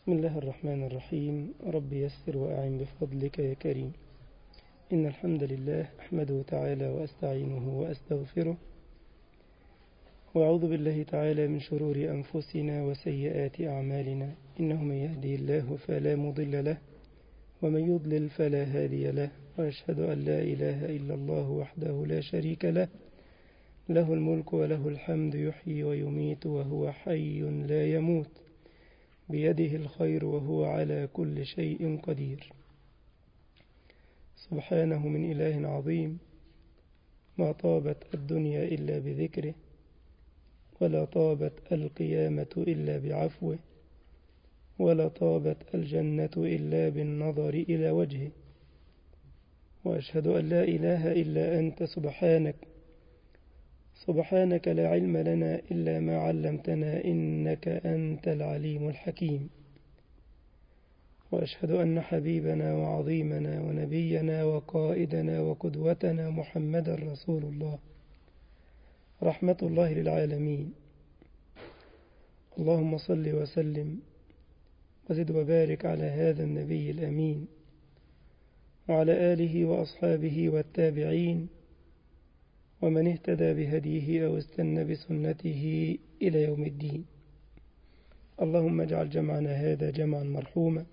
بسم الله الرحمن الرحيم رب يسر وأعن بفضلك يا كريم إن الحمد لله أحمده تعالى وأستعينه وأستغفره وأعوذ بالله تعالى من شرور أنفسنا وسيئات أعمالنا إنه من يهدي الله فلا مضل له ومن يضلل فلا هادي له وأشهد أن لا إله إلا الله وحده لا شريك له له الملك وله الحمد يحيي ويميت وهو حي لا يموت بيده الخير وهو على كل شيء قدير سبحانه من إله عظيم ما طابت الدنيا إلا بذكره ولا طابت القيامة إلا بعفوه ولا طابت الجنة إلا بالنظر إلى وجهه وأشهد أن لا إله إلا أنت سبحانك سبحانك لا علم لنا إلا ما علمتنا إنك أنت العليم الحكيم وأشهد أن حبيبنا وعظيمنا ونبينا وقائدنا وقدوتنا محمدا رسول الله رحمة الله للعالمين اللهم صل وسلم وزد وبارك على هذا النبي الأمين وعلى آله وأصحابه والتابعين ومن اهتدى بهديه أو استنى بسنته إلى يوم الدين اللهم اجعل جمعنا هذا جمعا مرحوما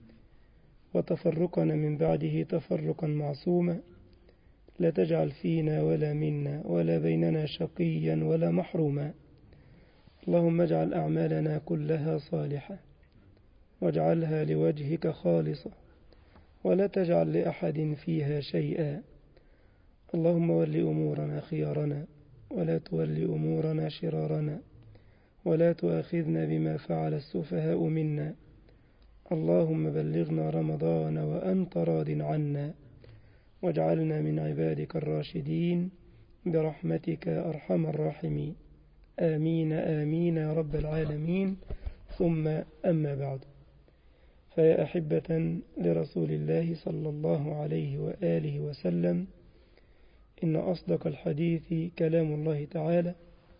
وتفرقنا من بعده تفرقا معصوما لا تجعل فينا ولا منا ولا بيننا شقيا ولا محروما اللهم اجعل أعمالنا كلها صالحة واجعلها لوجهك خالصة ولا تجعل لأحد فيها شيئا اللهم ول أمورنا خيارنا ولا تول أمورنا شرارنا ولا تؤاخذنا بما فعل السفهاء منا اللهم بلغنا رمضان وأنت راض عنا واجعلنا من عبادك الراشدين برحمتك أرحم الراحمين آمين آمين يا رب العالمين ثم أما بعد فيا أحبة لرسول الله صلى الله عليه وآله وسلم إن أصدق الحديث كلام الله تعالى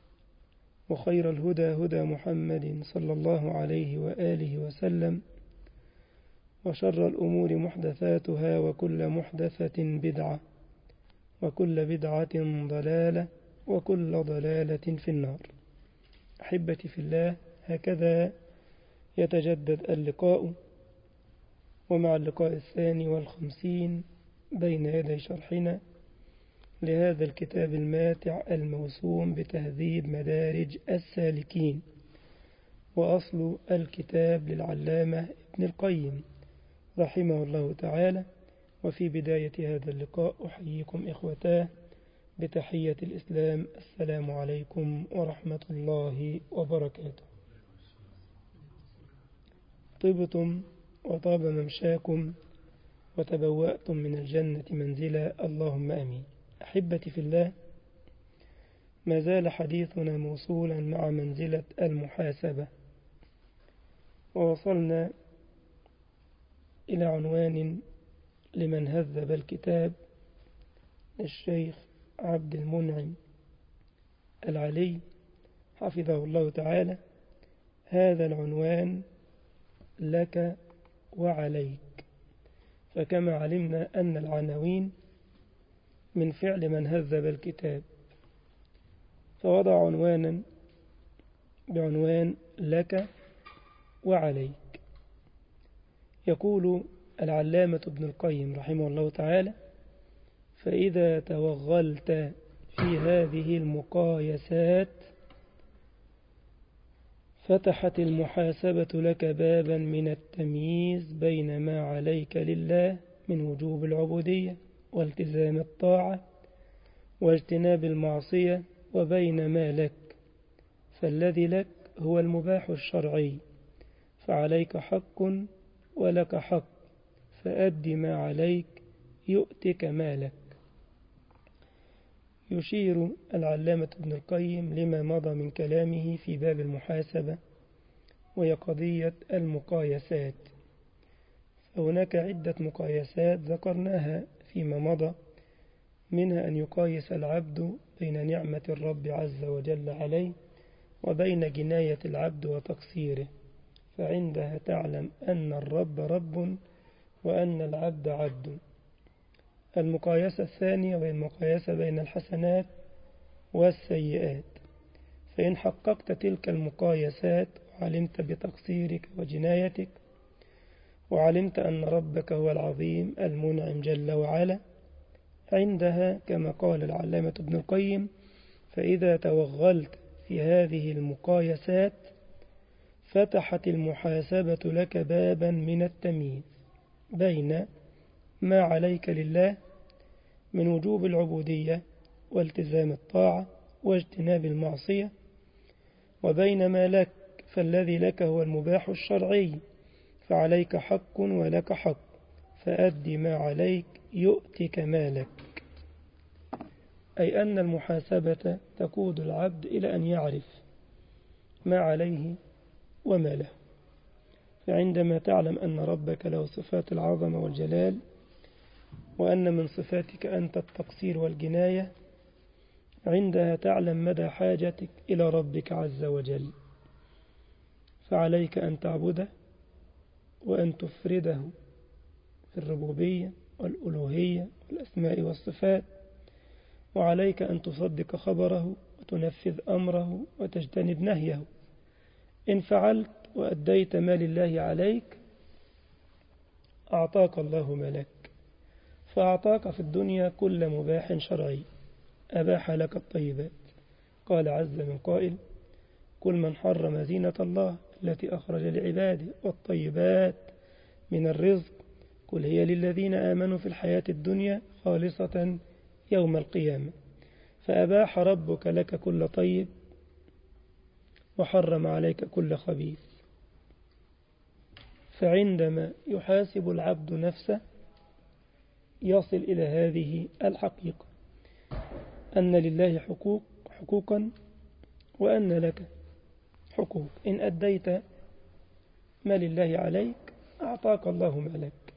وخير الهدى هدى محمد صلى الله عليه وآله وسلم وشر الأمور محدثاتها وكل محدثة بدعة وكل بدعة ضلالة وكل ضلالة في النار أحبتي في الله هكذا يتجدد اللقاء ومع اللقاء الثاني والخمسين بين يدي شرحنا لهذا الكتاب الماتع الموسوم بتهذيب مدارج السالكين وأصل الكتاب للعلامة ابن القيم رحمه الله تعالى وفي بداية هذا اللقاء أحييكم إخوتاه بتحية الإسلام السلام عليكم ورحمة الله وبركاته طبتم وطاب ممشاكم وتبوأتم من الجنة منزلا اللهم أمين أحبتي في الله ما زال حديثنا موصولا مع منزلة المحاسبة ووصلنا إلى عنوان لمن هذب الكتاب الشيخ عبد المنعم العلي حفظه الله تعالى هذا العنوان لك وعليك فكما علمنا أن العناوين من فعل من هذب الكتاب فوضع عنوانا بعنوان لك وعليك يقول العلامة ابن القيم رحمه الله تعالى فإذا توغلت في هذه المقايسات فتحت المحاسبة لك بابا من التمييز بين ما عليك لله من وجوب العبودية والتزام الطاعة واجتناب المعصية وبين ما لك فالذي لك هو المباح الشرعي فعليك حق ولك حق فأد ما عليك يؤتك ما لك يشير العلامة ابن القيم لما مضى من كلامه في باب المحاسبة وهي قضية المقايسات فهناك عدة مقايسات ذكرناها فيما مضى منها أن يقايس العبد بين نعمة الرب عز وجل عليه وبين جناية العبد وتقصيره فعندها تعلم أن الرب رب وأن العبد عبد المقايسة الثانية وهي المقايسة بين الحسنات والسيئات فإن حققت تلك المقايسات وعلمت بتقصيرك وجنايتك وعلمت أن ربك هو العظيم المنعم جل وعلا عندها كما قال العلامة ابن القيم فإذا توغلت في هذه المقايسات فتحت المحاسبة لك بابا من التمييز بين ما عليك لله من وجوب العبودية والتزام الطاعة واجتناب المعصية وبين ما لك فالذي لك هو المباح الشرعي فعليك حق ولك حق فأدي ما عليك يؤتك ما لك أي أن المحاسبة تقود العبد إلى أن يعرف ما عليه وما له فعندما تعلم أن ربك له صفات العظمة والجلال وأن من صفاتك أنت التقصير والجناية عندها تعلم مدى حاجتك إلى ربك عز وجل فعليك أن تعبده وأن تفرده في الربوبية والألوهية والأسماء والصفات وعليك أن تصدق خبره وتنفذ أمره وتجتنب نهيه إن فعلت وأديت ما لله عليك أعطاك الله ما لك فأعطاك في الدنيا كل مباح شرعي أباح لك الطيبات قال عز من قائل كل من حرم زينة الله التي أخرج لعباده والطيبات من الرزق قل هي للذين آمنوا في الحياة الدنيا خالصة يوم القيامة فأباح ربك لك كل طيب وحرم عليك كل خبيث فعندما يحاسب العبد نفسه يصل إلى هذه الحقيقة أن لله حقوق حقوقا وأن لك حقوق إن أديت ما لله عليك أعطاك الله ما لك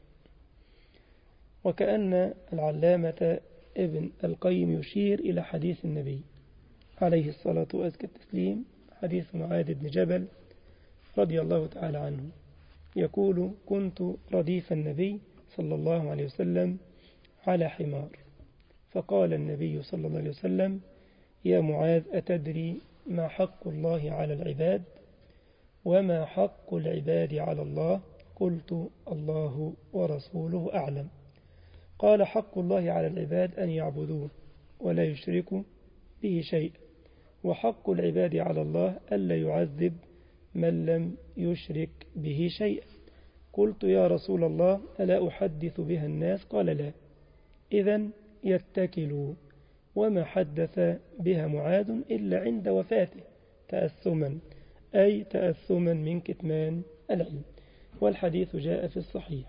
وكأن العلامة ابن القيم يشير إلى حديث النبي عليه الصلاة وأزكى التسليم حديث معاذ بن جبل رضي الله تعالى عنه يقول كنت رديف النبي صلى الله عليه وسلم على حمار فقال النبي صلى الله عليه وسلم يا معاذ أتدري ما حق الله على العباد وما حق العباد على الله قلت الله ورسوله أعلم قال حق الله على العباد أن يعبدوه ولا يشركوا به شيء وحق العباد على الله ألا يعذب من لم يشرك به شيئا قلت يا رسول الله ألا أحدث بها الناس قال لا إذا يتكلوا وما حدث بها معاذ إلا عند وفاته تأثما أي تأثما من كتمان العلم والحديث جاء في الصحيح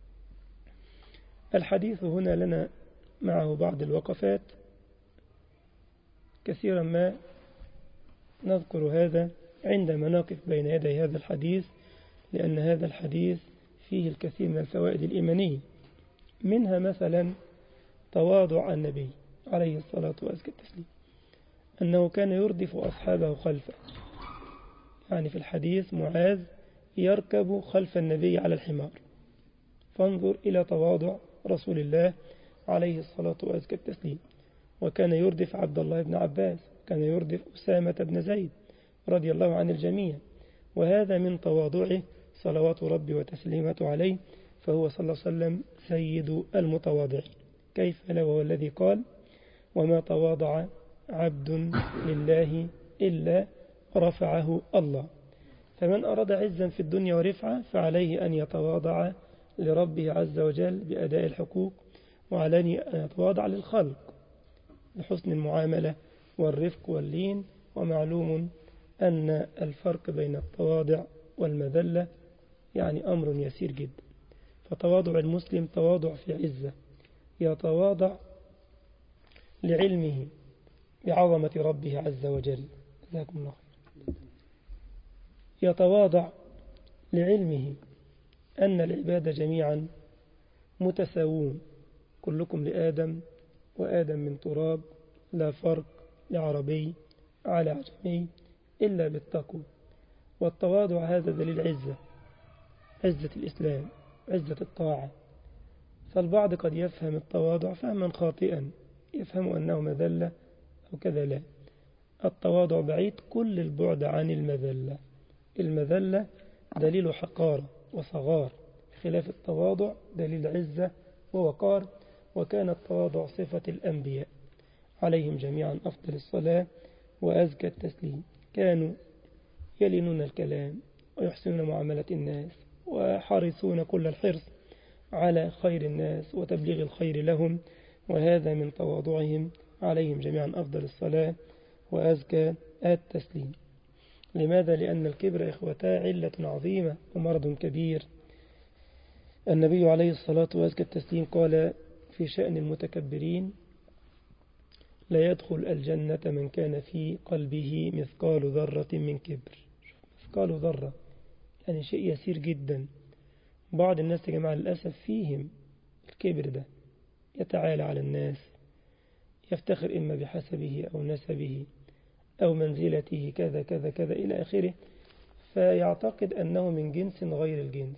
الحديث هنا لنا معه بعض الوقفات كثيرا ما نذكر هذا عندما نقف بين يدي هذا الحديث لأن هذا الحديث فيه الكثير من الفوائد الإيمانية منها مثلا تواضع النبي عليه الصلاة وأزكى التسليم أنه كان يردف أصحابه خلفه يعني في الحديث معاذ يركب خلف النبي على الحمار فانظر إلى تواضع رسول الله عليه الصلاة وأزكى التسليم وكان يردف عبد الله بن عباس كان يردف أسامة بن زيد رضي الله عن الجميع وهذا من تواضعه صلوات ربي وتسليمته عليه فهو صلى الله عليه وسلم سيد المتواضعين كيف لو هو الذي قال وما تواضع عبد لله إلا رفعه الله فمن أراد عزا في الدنيا ورفعة فعليه أن يتواضع لربه عز وجل بأداء الحقوق وعليه أن يتواضع للخلق بحسن المعاملة والرفق واللين ومعلوم أن الفرق بين التواضع والمذلة يعني أمر يسير جدا فتواضع المسلم تواضع في عزة يتواضع لعلمه بعظمة ربه عز وجل جزاكم الله خير يتواضع لعلمه أن العباد جميعا متساوون كلكم لآدم وآدم من تراب لا فرق لعربي على عجمي إلا بالتقوى والتواضع هذا دليل عزة عزة الإسلام عزة الطاعة فالبعض قد يفهم التواضع فهما خاطئا يفهم أنه مذلة أو كذا لا التواضع بعيد كل البعد عن المذلة المذلة دليل حقارة وصغار خلاف التواضع دليل عزة ووقار وكان التواضع صفة الأنبياء عليهم جميعا أفضل الصلاة وأزكى التسليم كانوا يلينون الكلام ويحسنون معاملة الناس وحرصون كل الحرص على خير الناس وتبليغ الخير لهم وهذا من تواضعهم عليهم جميعا أفضل الصلاة وأزكى التسليم لماذا؟ لأن الكبر إخوتا علة عظيمة ومرض كبير النبي عليه الصلاة وأزكى التسليم قال في شأن المتكبرين لا يدخل الجنة من كان في قلبه مثقال ذرة من كبر مثقال ذرة يعني شيء يسير جدا بعض الناس يا جماعة للأسف فيهم الكبر ده يتعالى على الناس يفتخر إما بحسبه أو نسبه أو منزلته كذا كذا كذا إلى آخره فيعتقد أنه من جنس غير الجنس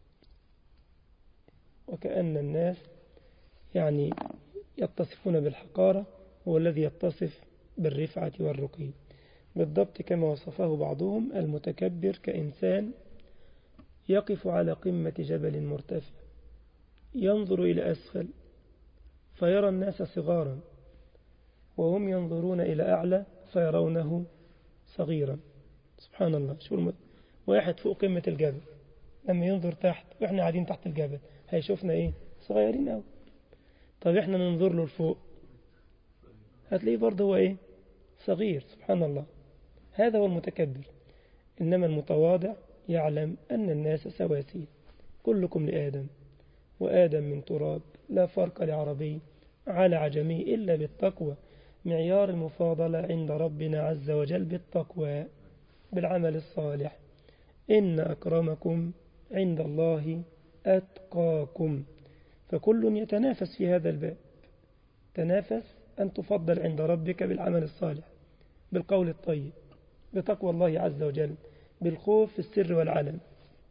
وكأن الناس يعني يتصفون بالحقارة هو الذي يتصف بالرفعة والرقي بالضبط كما وصفه بعضهم المتكبر كإنسان يقف على قمة جبل مرتفع ينظر إلى أسفل فيرى الناس صغارا وهم ينظرون إلى أعلى فيرونه صغيرا سبحان الله شو الم... واحد فوق قمة الجبل لما ينظر تحت وإحنا قاعدين تحت الجبل هيشوفنا إيه صغيرين أوي طب إحنا ننظر له لفوق هتلاقيه برضه هو إيه صغير سبحان الله هذا هو المتكبر إنما المتواضع يعلم أن الناس سواسية كلكم لآدم وآدم من تراب لا فرق لعربي على عجمي إلا بالتقوى معيار المفاضلة عند ربنا عز وجل بالتقوى بالعمل الصالح إن أكرمكم عند الله أتقاكم فكل يتنافس في هذا الباب تنافس أن تفضل عند ربك بالعمل الصالح بالقول الطيب بتقوى الله عز وجل بالخوف في السر والعلن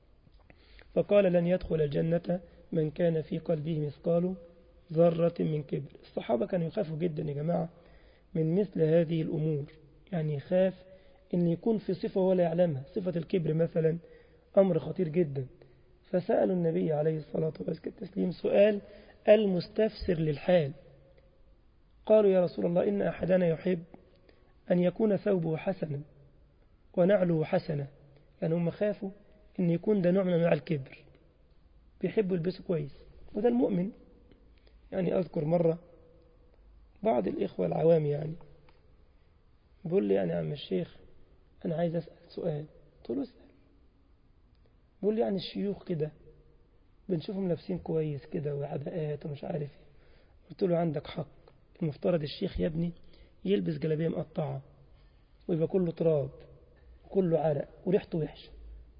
فقال لن يدخل الجنة من كان في قلبه مثقال ذرة من كبر الصحابة كانوا يخافوا جدا يا جماعة من مثل هذه الأمور يعني يخاف أن يكون في صفة ولا يعلمها صفة الكبر مثلا أمر خطير جدا فسألوا النبي عليه الصلاة والسلام سؤال المستفسر للحال قالوا يا رسول الله إن أحدنا يحب أن يكون ثوبه حسنا ونعله حسنة يعني هم خافوا أن يكون ده نوع من أنواع الكبر بيحبوا يلبسوا كويس وده المؤمن يعني أذكر مرة بعض الإخوة العوام يعني بيقول لي يعني يا عم الشيخ أنا عايز أسأل سؤال قلت له اسأل بيقول لي يعني الشيوخ كده بنشوفهم لابسين كويس كده وعباءات ومش عارف ايه قلت له عندك حق المفترض الشيخ يا ابني يلبس جلابيه مقطعه ويبقى كله تراب وكله عرق وريحته وحشه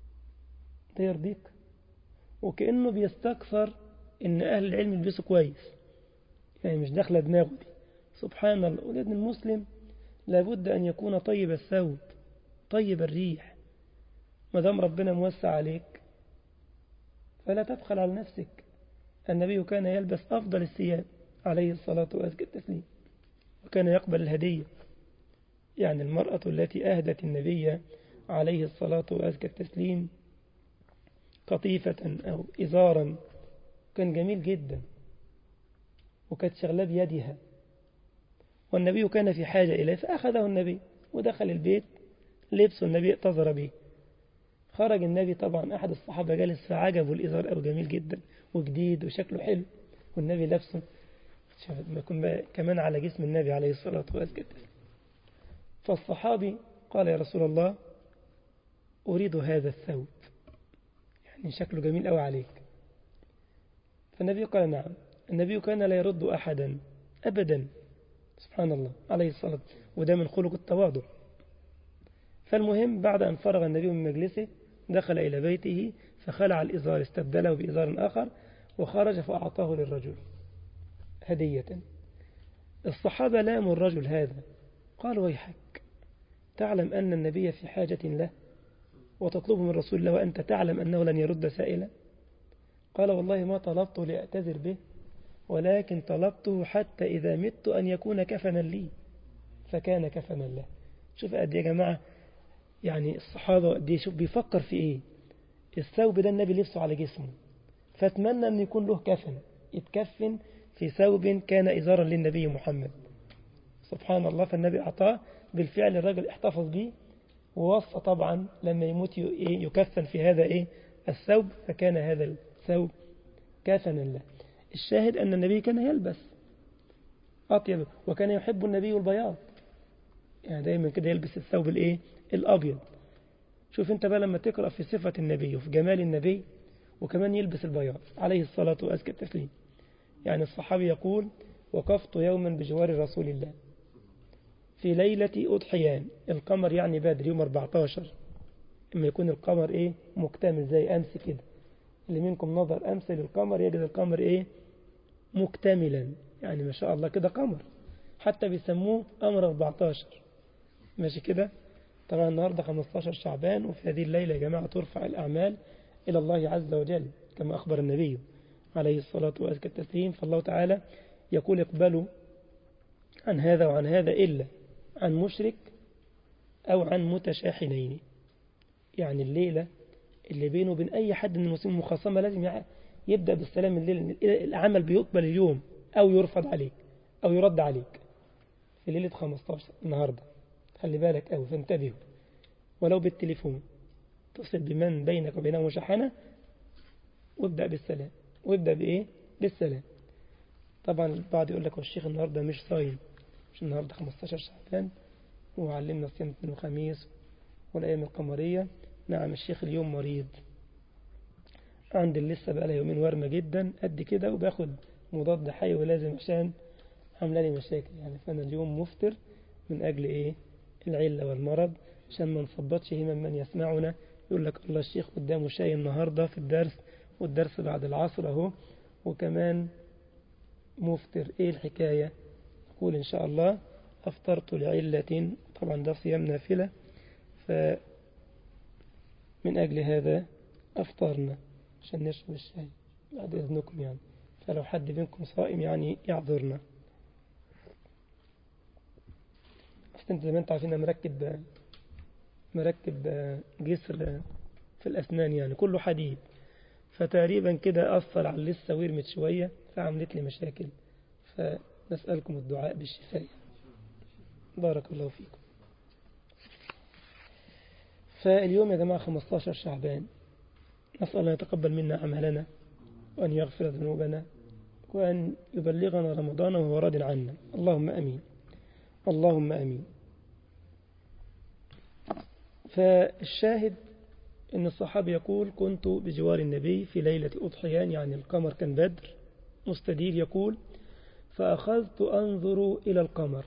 ده يرضيك وكأنه بيستكثر إن أهل العلم يلبسوا كويس يعني مش داخلة دماغه دي سبحان الله ولأن المسلم لابد أن يكون طيب الثوب طيب الريح ما دام ربنا موسع عليك فلا تبخل على نفسك النبي كان يلبس أفضل الثياب عليه الصلاة وأزكى التسليم وكان يقبل الهدية يعني المرأة التي أهدت النبي عليه الصلاة وأزكى التسليم قطيفة أو إزارا كان جميل جدا وكانت شغلة بيدها والنبي كان في حاجة إليه فأخذه النبي ودخل البيت لبسه النبي اعتذر به خرج النبي طبعا أحد الصحابة جالس فعجبه الإزار أو جميل جدا وجديد وشكله حلو والنبي لابسه ما يكون كمان على جسم النبي عليه الصلاة والسلام فالصحابي قال يا رسول الله أريد هذا الثوب يعني شكله جميل أوي عليك فالنبي قال نعم النبي كان لا يرد أحدا أبدا سبحان الله عليه الصلاة والسلام وده من خلق التواضع فالمهم بعد أن فرغ النبي من مجلسه دخل إلى بيته فخلع الإزار استبدله بإزار آخر وخرج فأعطاه للرجل هدية الصحابة لاموا الرجل هذا قال ويحك تعلم أن النبي في حاجة له وتطلبه من رسول الله وأنت تعلم أنه لن يرد سائلا قال والله ما طلبته لأعتذر به ولكن طلبته حتى إذا مت أن يكون كفنا لي فكان كفنا له شوف قد يا جماعة يعني الصحابة قد شوف بيفكر في إيه الثوب ده النبي لبسه على جسمه فاتمنى أن يكون له كفن يتكفن في ثوب كان إزارا للنبي محمد سبحان الله فالنبي أعطاه بالفعل الرجل احتفظ به ووصى طبعا لما يموت يكفن في هذا إيه الثوب فكان هذا الثوب كفنا له الشاهد أن النبي كان يلبس أطيب وكان يحب النبي البياض يعني دايما كده يلبس الثوب الإيه الأبيض شوف انت بقى لما تقرأ في صفة النبي وفي جمال النبي وكمان يلبس البياض عليه الصلاة وأزكى التسليم يعني الصحابي يقول وقفت يوما بجوار رسول الله في ليلة أضحيان القمر يعني بدر يوم 14 إما يكون القمر إيه مكتمل زي أمس كده اللي منكم نظر أمس للقمر يجد القمر إيه مكتملا يعني ما شاء الله كده قمر حتى بيسموه أمر 14 ماشي كده طبعا النهاردة 15 شعبان وفي هذه الليلة يا جماعة ترفع الأعمال إلى الله عز وجل كما أخبر النبي عليه الصلاة وأزكى التسليم فالله تعالى يقول اقبلوا عن هذا وعن هذا إلا عن مشرك أو عن متشاحنين يعني الليلة اللي بينه وبين أي حد من المسلمين مخاصمة لازم يبدأ بالسلام الليلة العمل بيقبل اليوم أو يرفض عليك أو يرد عليك في ليلة 15 النهاردة خلي بالك أو فانتبهوا ولو بالتليفون تصل بمن بينك وبينه مشاحنة وابدأ بالسلام وابدأ بإيه بالسلام طبعا البعض يقول لك والشيخ النهاردة مش صايم مش النهاردة 15 شعبان وعلمنا صيام اثنين وخميس والأيام القمرية نعم الشيخ اليوم مريض عندي لسه بقى لها يومين ورمة جدا قد كده وباخد مضاد حيوي لازم عشان عامله لي مشاكل يعني فأنا اليوم مفتر من أجل إيه العلة والمرض عشان ما نصبتش همم من يسمعنا يقول لك الله الشيخ قدامه شاي النهاردة في الدرس والدرس بعد العصر أهو وكمان مفتر إيه الحكاية يقول إن شاء الله أفطرت لعلة طبعا ده صيام نافلة فمن أجل هذا أفطرنا عشان نشرب الشاي بعد إذنكم يعني فلو حد منكم صائم يعني يعذرنا أصل أنت زي ما أنت عارفين مركب مركب جسر في الأسنان يعني كله حديد فتقريبا كده أثر على اللسة ورمت شوية فعملت لي مشاكل فنسألكم الدعاء بالشفاء بارك الله فيكم فاليوم يا جماعة 15 شعبان نسأل الله يتقبل منا عملنا وأن يغفر ذنوبنا وأن يبلغنا رمضان وهو راض عنا اللهم أمين اللهم أمين فالشاهد أن الصحابي يقول كنت بجوار النبي في ليلة أضحيان يعني القمر كان بدر مستدير يقول فأخذت أنظر إلى القمر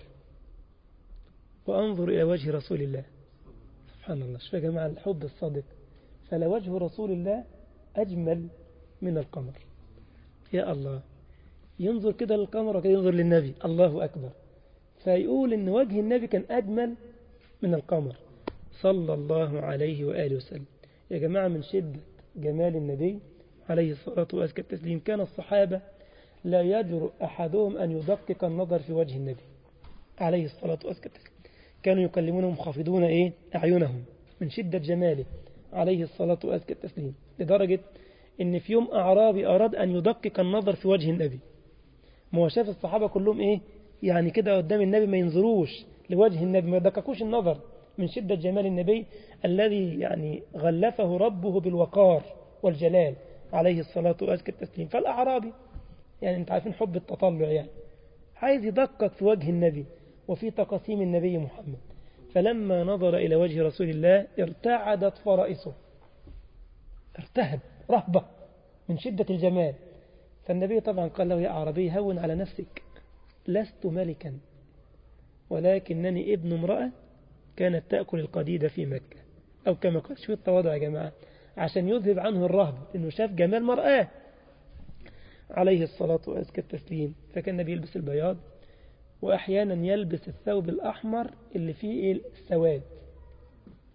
وأنظر إلى وجه رسول الله سبحان الله شوف يا جماعة الحب الصادق فلوجه رسول الله أجمل من القمر يا الله ينظر كده للقمر وكده ينظر للنبي الله أكبر فيقول إن وجه النبي كان أجمل من القمر صلى الله عليه وآله وسلم يا جماعة من شدة جمال النبي عليه الصلاة وأزكى التسليم كان الصحابة لا يجرؤ أحدهم أن يدقق النظر في وجه النبي عليه الصلاة وأزكى التسليم كانوا يكلمونهم خافضون إيه أعينهم من شدة جماله عليه الصلاة وأزكى التسليم لدرجة إن في يوم أعرابي أراد أن يدقق النظر في وجه النبي ما هو شاف الصحابة كلهم إيه يعني كده قدام النبي ما ينظروش لوجه النبي ما يدققوش النظر من شدة جمال النبي الذي يعني غلفه ربه بالوقار والجلال عليه الصلاة وأزكى التسليم فالأعرابي يعني انت عارفين حب التطلع يعني عايز يدقق في وجه النبي وفي تقاسيم النبي محمد فلما نظر إلى وجه رسول الله ارتعدت فرائسه ارتهب رهبة من شدة الجمال فالنبي طبعا قال له يا أعرابي هون على نفسك لست ملكا ولكنني ابن امرأة كانت تأكل القديدة في مكة أو كما قال شو التواضع يا جماعة عشان يذهب عنه الرهبة إنه شاف جمال مرآة عليه الصلاة وأزكى التسليم فكان النبي يلبس البياض وأحيانا يلبس الثوب الأحمر اللي فيه السواد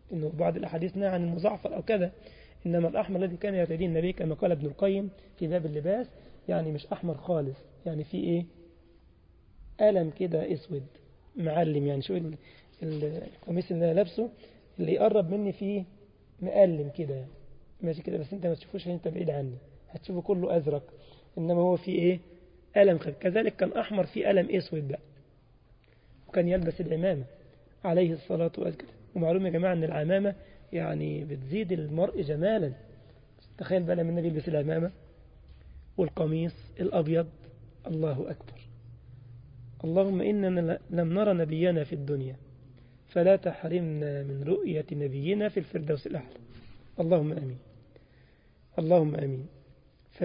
إنه بعض الأحاديث نهى عن المزعفر أو كذا إنما الأحمر الذي كان يرتديه النبي كما قال ابن القيم في باب اللباس يعني مش أحمر خالص يعني في إيه قلم كده أسود معلم يعني شو القميص اللي أنا لابسه اللي يقرب مني فيه مقلم كده يعني ماشي كده بس أنت ما تشوفوش عشان أنت بعيد عني هتشوفه كله أزرق إنما هو في إيه قلم خفيف كذلك كان أحمر في قلم أسود بقى وكان يلبس العمامة عليه الصلاة والسلام ومعلوم يا جماعة أن العمامة يعني بتزيد المرء جمالا تخيل بقى لما النبي يلبس العمامة والقميص الأبيض الله أكبر اللهم إننا لم نرى نبينا في الدنيا فلا تحرمنا من رؤية نبينا في الفردوس الأعلى اللهم أمين اللهم أمين ف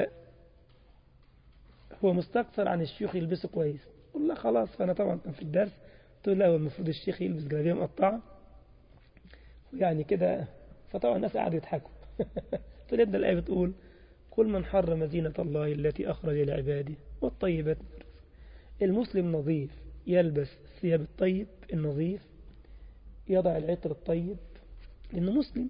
هو مستكثر عن الشيوخ يلبسوا كويس قل لا خلاص فأنا طبعا كان في الدرس قلت له المفروض الشيخ يلبس جلابيه مقطعة ويعني كده فطبعا الناس قعدوا يضحكوا قلت له ابن الآية بتقول كل من حرم زينة الله التي أخرج لعباده والطيبات المسلم نظيف يلبس الثياب الطيب النظيف يضع العطر الطيب لأنه مسلم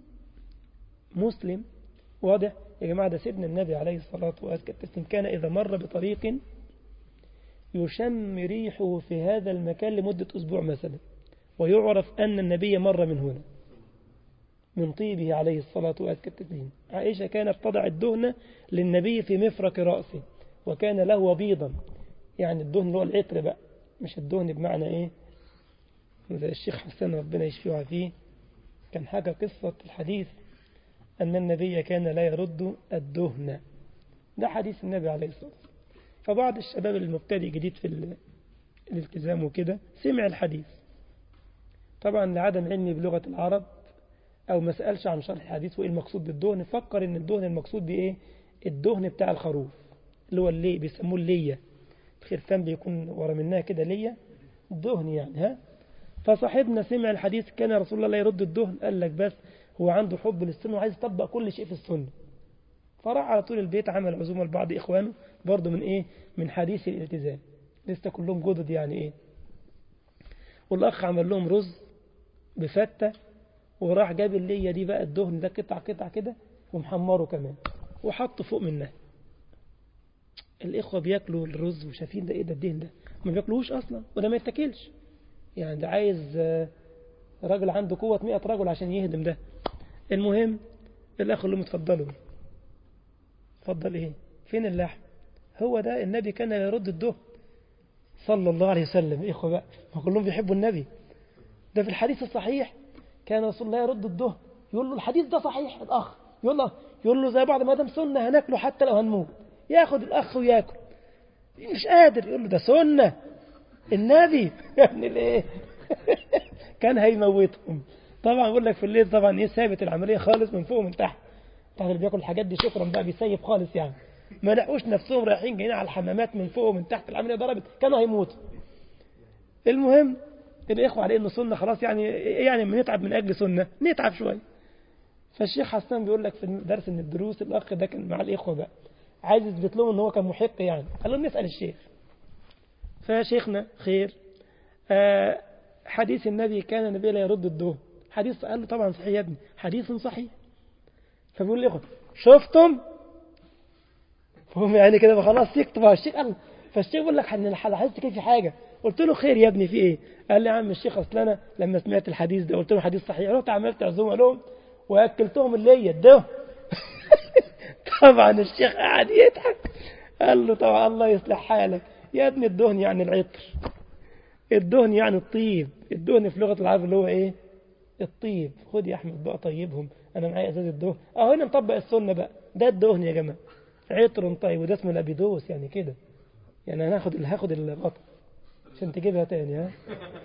مسلم واضح يا جماعة ده سيدنا النبي عليه الصلاة والسلام كان إذا مر بطريق يشم ريحه في هذا المكان لمدة أسبوع مثلا ويعرف أن النبي مر من هنا من طيبه عليه الصلاة والسلام عائشة كانت تضع الدهن للنبي في مفرق رأسه وكان له وبيضا يعني الدهن اللي هو العطر بقى مش الدهن بمعنى ايه زي الشيخ حسن ربنا يشفيه ويعافيه كان حاجة قصة الحديث أن النبي كان لا يرد الدهن ده حديث النبي عليه الصلاة والسلام فبعض الشباب المبتدئ جديد في الالتزام وكده سمع الحديث طبعا لعدم علمي بلغة العرب أو ما سألش عن شرح الحديث وإيه المقصود بالدهن فكر إن الدهن المقصود بإيه الدهن بتاع الخروف اللي هو اللي بيسموه اللية الخرفان بيكون ورا منها كده لية دهن يعني ها فصاحبنا سمع الحديث كان رسول الله لا يرد الدهن قال لك بس هو عنده حب للسنة وعايز يطبق كل شيء في السنة فراح على طول البيت عمل عزومة لبعض إخوانه برضه من إيه من حديث الالتزام لسه كلهم جدد يعني إيه والأخ عمل لهم رز بفتة وراح جاب اللية دي بقى الدهن ده قطع قطع كده ومحمره كمان وحطه فوق منها الإخوة بياكلوا الرز وشايفين ده إيه ده الدهن ده ما بياكلوش أصلا وده ما يتاكلش يعني ده عايز راجل عنده قوة 100 رجل عشان يهدم ده المهم الأخ اللي متفضلوا اتفضل إيه فين اللحم هو ده النبي كان يرد الدهن صلى الله عليه وسلم إخوة بقى ما كلهم بيحبوا النبي ده في الحديث الصحيح كان رسول الله يرد الدهن يقول له الحديث ده صحيح الأخ يقول له يقول له زي بعض ما دام سنة هناكله حتى لو هنموت ياخد الأخ وياكل مش قادر يقول له ده سنة النبي يعني ليه كان هيموتهم طبعا بقول لك في الليل طبعا ايه ثابت العملية خالص من فوق ومن تحت طبعا اللي بياكل الحاجات دي شكرا بقى بيسيب خالص يعني ما لقوش نفسهم رايحين جايين على الحمامات من فوق ومن تحت العملية ضربت كانوا هيموتوا المهم الإخوة عليه إنه سنة خلاص يعني يعني بنتعب من أجل سنة نتعب شوية فالشيخ حسان بيقول لك في درس من الدروس الأخ ده كان مع الإخوة بقى عايز يثبت لهم إن هو كان محق يعني قال لهم نسأل الشيخ فشيخنا خير آه حديث النبي كان النبي لا يرد الدهن حديث قال له طبعا صحيح يا ابني حديث صحيح فبيقول لي شفتم فهم يعني كده خلاص سكتوا الشيخ قال فالشيخ بيقول لك انا لاحظت كده في حاجه قلت له خير يا ابني في ايه قال لي يا عم الشيخ اصل انا لما سمعت الحديث ده قلت له حديث صحيح رحت عملت عزومه لهم واكلتهم اللي هي الدهن طبعا الشيخ قعد يضحك قال له طبعا الله يصلح حالك يا ابني الدهن يعني العطر الدهن يعني الطيب الدهن في لغة العرب اللي هو ايه الطيب خد يا احمد بقى طيبهم انا معايا ازاز الدهن اهو هنا نطبق السنة بقى ده الدهن يا جماعة عطر طيب وده اسمه الابيدوس يعني كده يعني انا هاخد هاخد الغطا عشان تجيبها تاني ها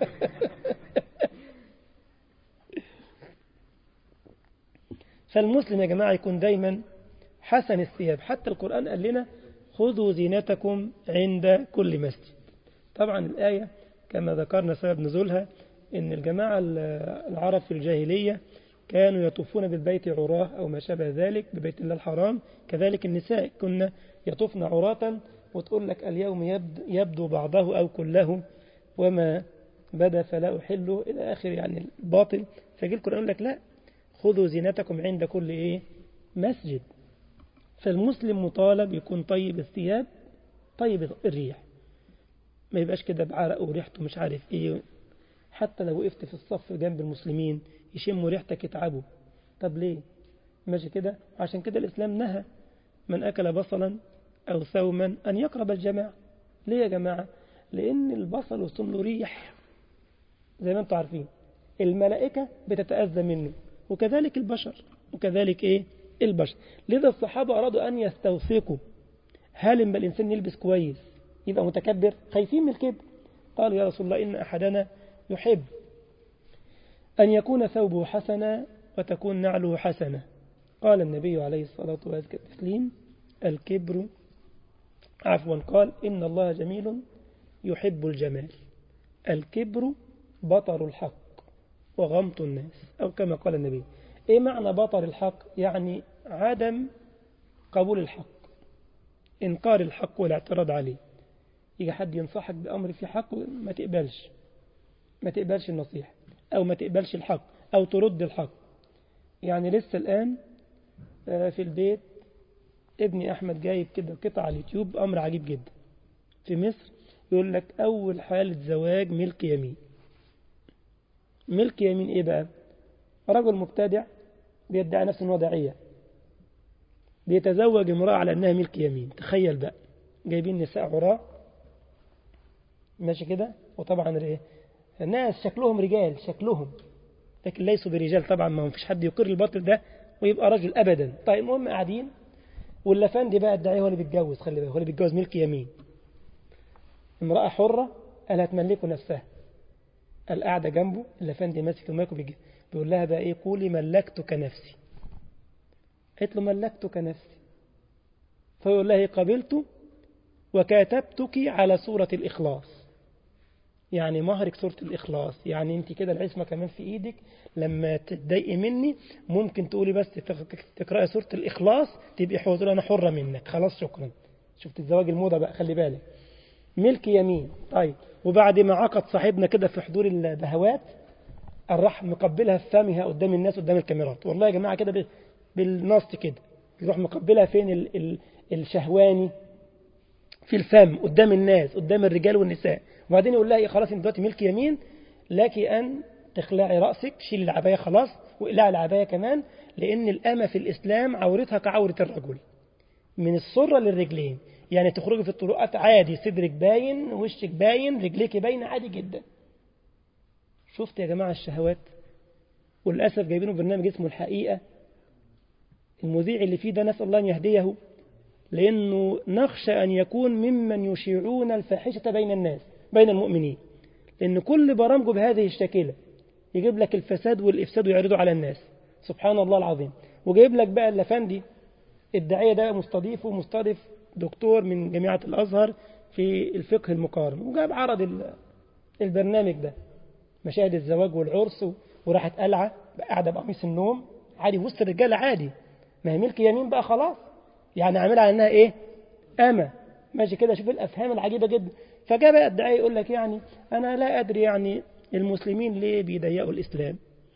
فالمسلم يا جماعة يكون دايما حسن الثياب حتى القرآن قال لنا خذوا زينتكم عند كل مسجد طبعا الآية كما ذكرنا سبب نزولها إن الجماعة العرب في الجاهلية كانوا يطوفون بالبيت عراه أو ما شابه ذلك ببيت الله الحرام كذلك النساء كنا يطوفن عراة وتقول لك اليوم يبدو بعضه أو كله وما بدا فلا أحله إلى آخر يعني الباطل فجي القرآن يقول لك لا خذوا زينتكم عند كل إيه مسجد فالمسلم مطالب يكون طيب الثياب طيب الريح ما يبقاش كده بعرق وريحته مش عارف ايه حتى لو وقفت في الصف جنب المسلمين يشموا ريحتك يتعبوا طب ليه ماشي كده عشان كده الإسلام نهى من أكل بصلا أو ثوما أن يقرب الجماعة ليه يا جماعة لأن البصل وصل له ريح زي ما انتم عارفين الملائكة بتتأذى منه وكذلك البشر وكذلك إيه البشر لذا الصحابة أرادوا أن يستوثقوا هل إما الإنسان يلبس كويس يبقى متكبر خايفين من الكبر قالوا يا رسول الله إن أحدنا يحب أن يكون ثوبه حسنا وتكون نعله حسنة قال النبي عليه الصلاة والتسليم الكبر عفوا قال إن الله جميل يحب الجمال الكبر بطر الحق وغمط الناس أو كما قال النبي إيه معنى بطر الحق يعني عدم قبول الحق إنكار الحق والاعتراض عليه يجي حد ينصحك بأمر في حق ما تقبلش ما تقبلش النصيحة أو ما تقبلش الحق أو ترد الحق يعني لسه الآن في البيت ابني أحمد جايب كده قطع على اليوتيوب أمر عجيب جدا في مصر يقول لك أول حالة زواج ملك يمين ملك يمين إيه بقى رجل مبتدع بيدعي نفسه أنه داعية بيتزوج امرأة على أنها ملك يمين تخيل بقى جايبين نساء عراء ماشي كده وطبعا ايه الناس شكلهم رجال شكلهم لكن ليسوا برجال طبعا ما فيش حد يقر الباطل ده ويبقى رجل ابدا طيب المهم قاعدين واللفندي بقى الداعي هو اللي بيتجوز خلي بالك هو اللي بيتجوز ملك يمين امرأة حرة قال هتملكه نفسها القاعدة جنبه اللفندي ماسك المايك بيقول لها بقى ايه قولي ملكتك نفسي قالت له ملكتك نفسي فيقول لها قبلت وكاتبتك على سورة الإخلاص يعني مهرك سورة الإخلاص يعني أنت كده العصمة كمان في إيدك لما تتضايقي مني ممكن تقولي بس تقرأي سورة الإخلاص تبقي حوزر أنا حرة منك خلاص شكرا شفت الزواج الموضة بقى خلي بالك ملك يمين طيب وبعد ما عقد صاحبنا كده في حضور البهوات راح مقبلها في فمها قدام الناس قدام الكاميرات والله يا جماعة كده بالنص كده يروح مقبلها فين ال ال الشهواني في الفم قدام الناس قدام الرجال والنساء وبعدين يقول لها إيه خلاص انت دلوقتي ملك يمين لك أن تخلعي رأسك شيل العباية خلاص واقلعي العباية كمان لأن الأمة في الإسلام عورتها كعورة الرجل من السرة للرجلين يعني تخرجي في الطرقات عادي صدرك باين وشك باين رجليك باين عادي جدا شفت يا جماعة الشهوات وللأسف جايبينه برنامج اسمه الحقيقة المذيع اللي فيه ده نسأل الله أن يهديه لأنه نخشى أن يكون ممن يشيعون الفاحشة بين الناس بين المؤمنين لأن كل برامجه بهذه الشكلة يجيب لك الفساد والإفساد ويعرضه على الناس سبحان الله العظيم وجايب لك بقى اللفندي الداعية ده مستضيفه مستضيف دكتور من جامعة الأزهر في الفقه المقارن وجاب عرض البرنامج ده مشاهد الزواج والعرس وراحت قلعة قاعدة بقميص النوم عادي وسط الرجالة عادي ما هي ملك يمين بقى خلاص يعني عاملها على انها ايه أما ماشي كده شوف الأفهام العجيبة جدا فجاء بقى الداعية يقول لك يعني أنا لا أدري يعني المسلمين ليه بيضيقوا الإسلام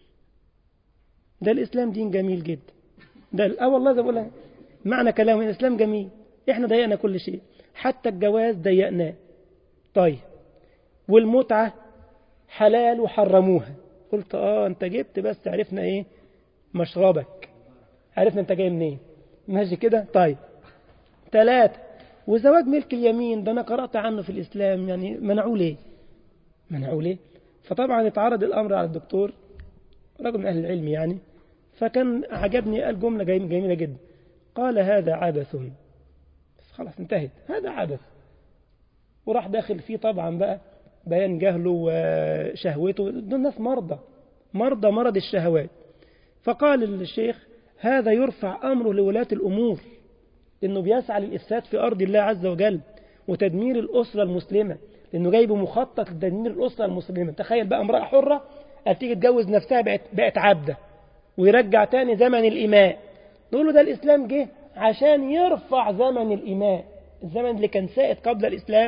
ده الإسلام دين جميل جدا ده اه والله زي بقول لك معنى كلامه الإسلام جميل إحنا ضيقنا كل شيء حتى الجواز ضيقناه طيب والمتعة حلال وحرموها قلت آه أنت جبت بس عرفنا إيه مشربك عرفنا أنت جاي منين ماشي كده طيب ثلاثة وزواج ملك اليمين ده أنا قرأت عنه في الإسلام يعني منعوه ليه منعوه ليه فطبعا اتعرض الأمر على الدكتور رجل من أهل العلم يعني فكان عجبني قال جملة جميلة جدا قال هذا عبث بس خلاص انتهت هذا عبث وراح داخل فيه طبعا بقى بيان جهله وشهوته دول ناس مرضى مرضى مرض الشهوات فقال الشيخ هذا يرفع أمره لولاة الأمور لأنه بيسعى للإفساد في أرض الله عز وجل وتدمير الأسرة المسلمة لأنه جايب مخطط لتدمير الأسرة المسلمة تخيل بقى امرأة حرة تيجي تتجوز نفسها بقت, بقت عبدة ويرجع تاني زمن الإماء نقول له ده الإسلام جه عشان يرفع زمن الإماء الزمن اللي كان سائد قبل الإسلام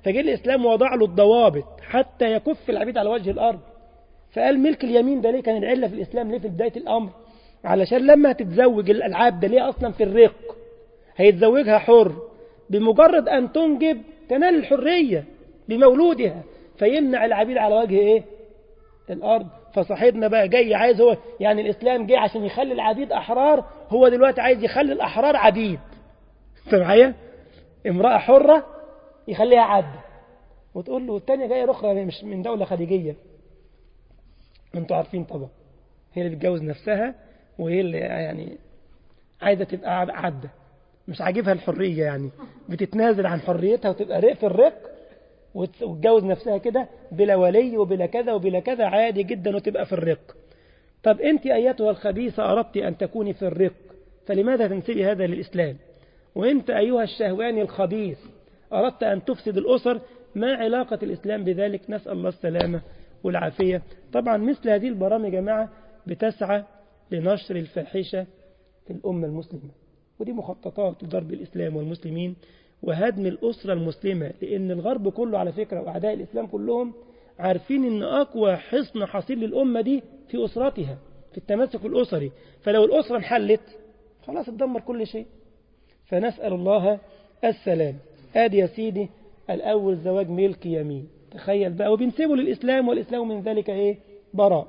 فجاء الإسلام وضع له الضوابط حتى يكف العبيد على وجه الأرض فقال ملك اليمين ده ليه كان العلة في الإسلام ليه في بداية الأمر علشان لما هتتزوج الألعاب ده ليه أصلا في الرق هيتزوجها حر بمجرد أن تنجب تنال الحرية بمولودها فيمنع العبيد على وجه إيه الأرض فصاحبنا بقى جاي عايز هو يعني الإسلام جاي عشان يخلي العبيد أحرار هو دلوقتي عايز يخلي الأحرار عبيد أنت معايا امرأة حرة يخليها عبد وتقول له والتانية جاية أخرى مش من دولة خليجية انتوا عارفين طبعا هي اللي بتجوز نفسها وهي اللي يعني عايزة تبقى عبدة مش عاجبها الحرية يعني بتتنازل عن حريتها وتبقى رق في الرق وتتجوز نفسها كده بلا ولي وبلا كذا وبلا كذا عادي جدا وتبقى في الرق طب أنت أيتها الخبيثة أردت أن تكوني في الرق فلماذا تنسبي هذا للإسلام وأنت أيها الشهواني الخبيث أردت أن تفسد الأسر ما علاقة الإسلام بذلك نسأل الله السلامة والعافية طبعا مثل هذه البرامج يا جماعة بتسعى لنشر الفاحشة في الأمة المسلمة ودي مخططات لضرب الإسلام والمسلمين وهدم الأسرة المسلمة لأن الغرب كله على فكرة وأعداء الإسلام كلهم عارفين أن أقوى حصن حصيل للأمة دي في أسرتها في التمسك الأسري فلو الأسرة انحلت خلاص اتدمر كل شيء فنسأل الله السلام آدي يا سيدي الأول زواج ملك يمين تخيل بقى وبينسبوا للإسلام والإسلام من ذلك إيه براء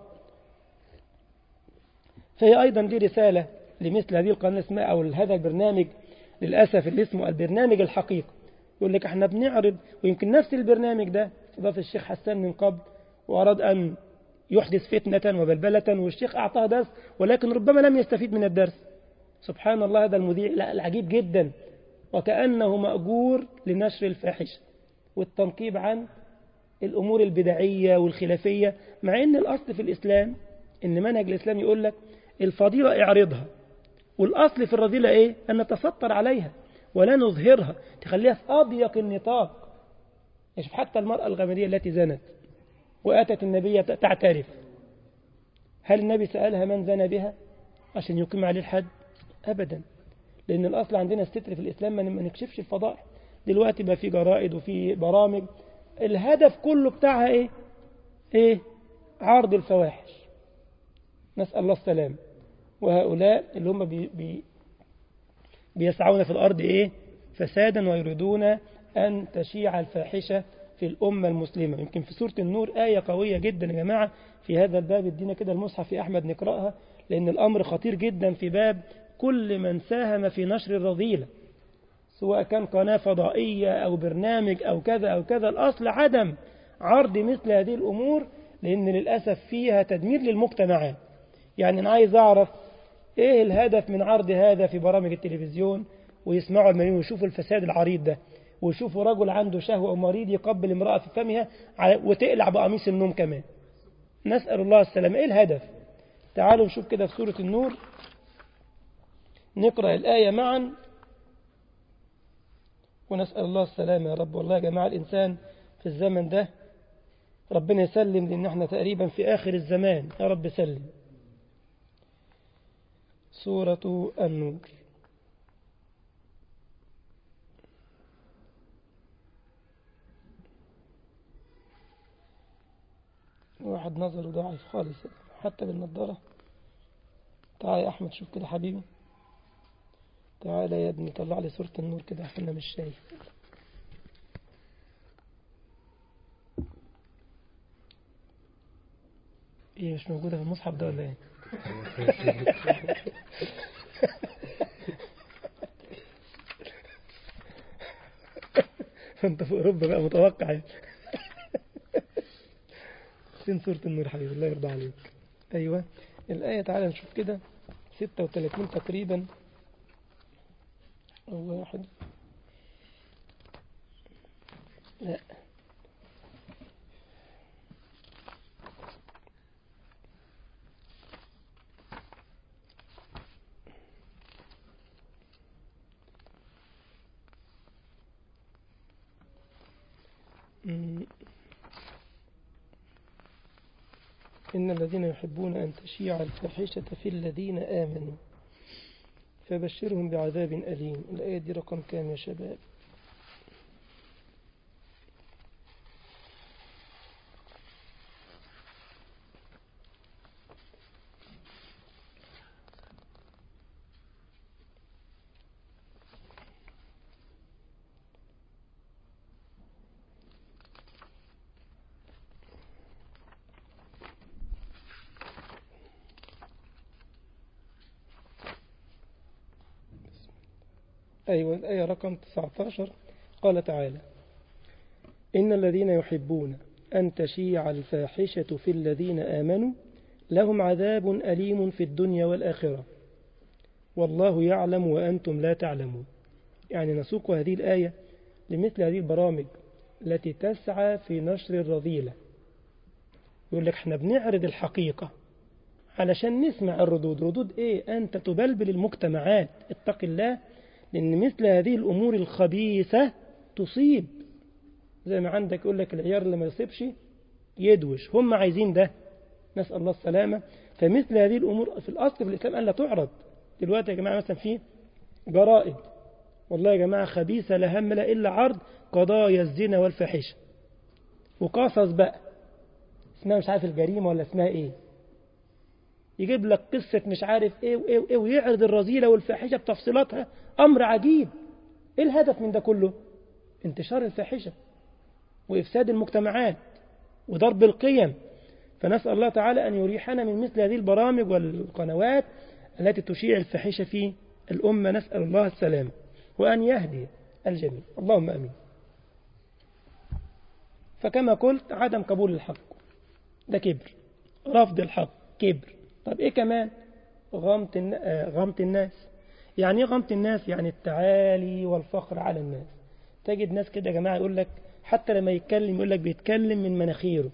فهي أيضا دي رسالة لمثل هذه القناة اسمها أو هذا البرنامج للأسف اللي اسمه البرنامج الحقيقي يقول لك احنا بنعرض ويمكن نفس البرنامج ده استضاف الشيخ حسان من قبل وأراد أن يحدث فتنة وبلبلة والشيخ أعطاه درس ولكن ربما لم يستفيد من الدرس سبحان الله هذا المذيع لا العجيب جدا وكأنه مأجور لنشر الفاحشة والتنقيب عن الأمور البدعية والخلافية مع أن الأصل في الإسلام أن منهج الإسلام يقول لك الفضيلة اعرضها والأصل في الرذيلة إيه؟ أن نتستر عليها ولا نظهرها تخليها في أضيق النطاق يشوف حتى المرأة الغامدية التي زنت وأتت النبي تعترف هل النبي سألها من زنى بها عشان يقيم عليه الحد أبدا لأن الأصل عندنا الستر في الإسلام ما نكشفش الفضائح دلوقتي بقى في جرائد وفي برامج الهدف كله بتاعها إيه إيه عرض الفواحش نسأل الله السلام وهؤلاء اللي هم بي بي بيسعون في الأرض إيه فسادا ويريدون أن تشيع الفاحشة في الأمة المسلمة يمكن في سورة النور آية قوية جدا يا جماعة في هذا الباب ادينا كده المصحف في أحمد نقرأها لأن الأمر خطير جدا في باب كل من ساهم في نشر الرذيلة سواء كان قناة فضائية أو برنامج أو كذا أو كذا الأصل عدم عرض مثل هذه الأمور لأن للأسف فيها تدمير للمجتمعات يعني أنا عايز أعرف إيه الهدف من عرض هذا في برامج التلفزيون ويسمعوا الملايين ويشوفوا الفساد العريض ده ويشوفوا رجل عنده شهوة أو مريض يقبل امرأة في فمها وتقلع بقميص النوم كمان نسأل الله السلامة إيه الهدف تعالوا نشوف كده في سورة النور نقرأ الآية معا ونسأل الله السلامة يا رب والله يا جماعة الإنسان في الزمن ده ربنا يسلم لأن احنا تقريبا في آخر الزمان يا رب سلم سورة النور واحد نظره ضعيف خالص حتى بالنضارة تعال يا أحمد شوف كده حبيبي تعال يا ابني طلع لي صورة النور كده عشان أنا مش شايف ايه مش موجودة في المصحف ده ولا ايه فانت في اوروبا بقى متوقع يعني فين سورة النور حبيبي الله يرضى عليك ايوه الآية تعالى نشوف كده 36 تقريبا أو واحد لا إن الذين يحبون أن تشيع الفاحشة في الذين آمنوا فبشرهم بعذاب أليم الآية دي رقم كام يا شباب أيوة الآية رقم 19 قال تعالى إن الذين يحبون أن تشيع الفاحشة في الذين آمنوا لهم عذاب أليم في الدنيا والآخرة والله يعلم وأنتم لا تعلمون يعني نسوق هذه الآية لمثل هذه البرامج التي تسعى في نشر الرذيلة يقول لك احنا بنعرض الحقيقة علشان نسمع الردود ردود ايه أنت تبلبل المجتمعات اتق الله لأن مثل هذه الأمور الخبيثة تصيب زي ما عندك يقول لك العيار اللي ما يصيبش يدوش هم عايزين ده نسأل الله السلامة فمثل هذه الأمور في الأصل في الإسلام أن لا تعرض دلوقتي يا جماعة مثلا في جرائد والله يا جماعة خبيثة لا هم لا إلا عرض قضايا الزنا والفاحشة وقصص بقى اسمها مش عارف الجريمة ولا اسمها ايه يجيب لك قصة مش عارف ايه وايه وايه ويعرض الرذيلة والفاحشة بتفصيلاتها أمر عجيب ايه الهدف من ده كله انتشار الفاحشة وإفساد المجتمعات وضرب القيم فنسأل الله تعالى أن يريحنا من مثل هذه البرامج والقنوات التي تشيع الفاحشة في الأمة نسأل الله السلامة وأن يهدي الجميع اللهم أمين فكما قلت عدم قبول الحق ده كبر رفض الحق كبر طب إيه كمان غمط, غمط الناس يعني ايه غمط الناس يعني التعالي والفخر على الناس تجد ناس كده يا جماعة يقول لك حتى لما يتكلم يقول لك بيتكلم من مناخيره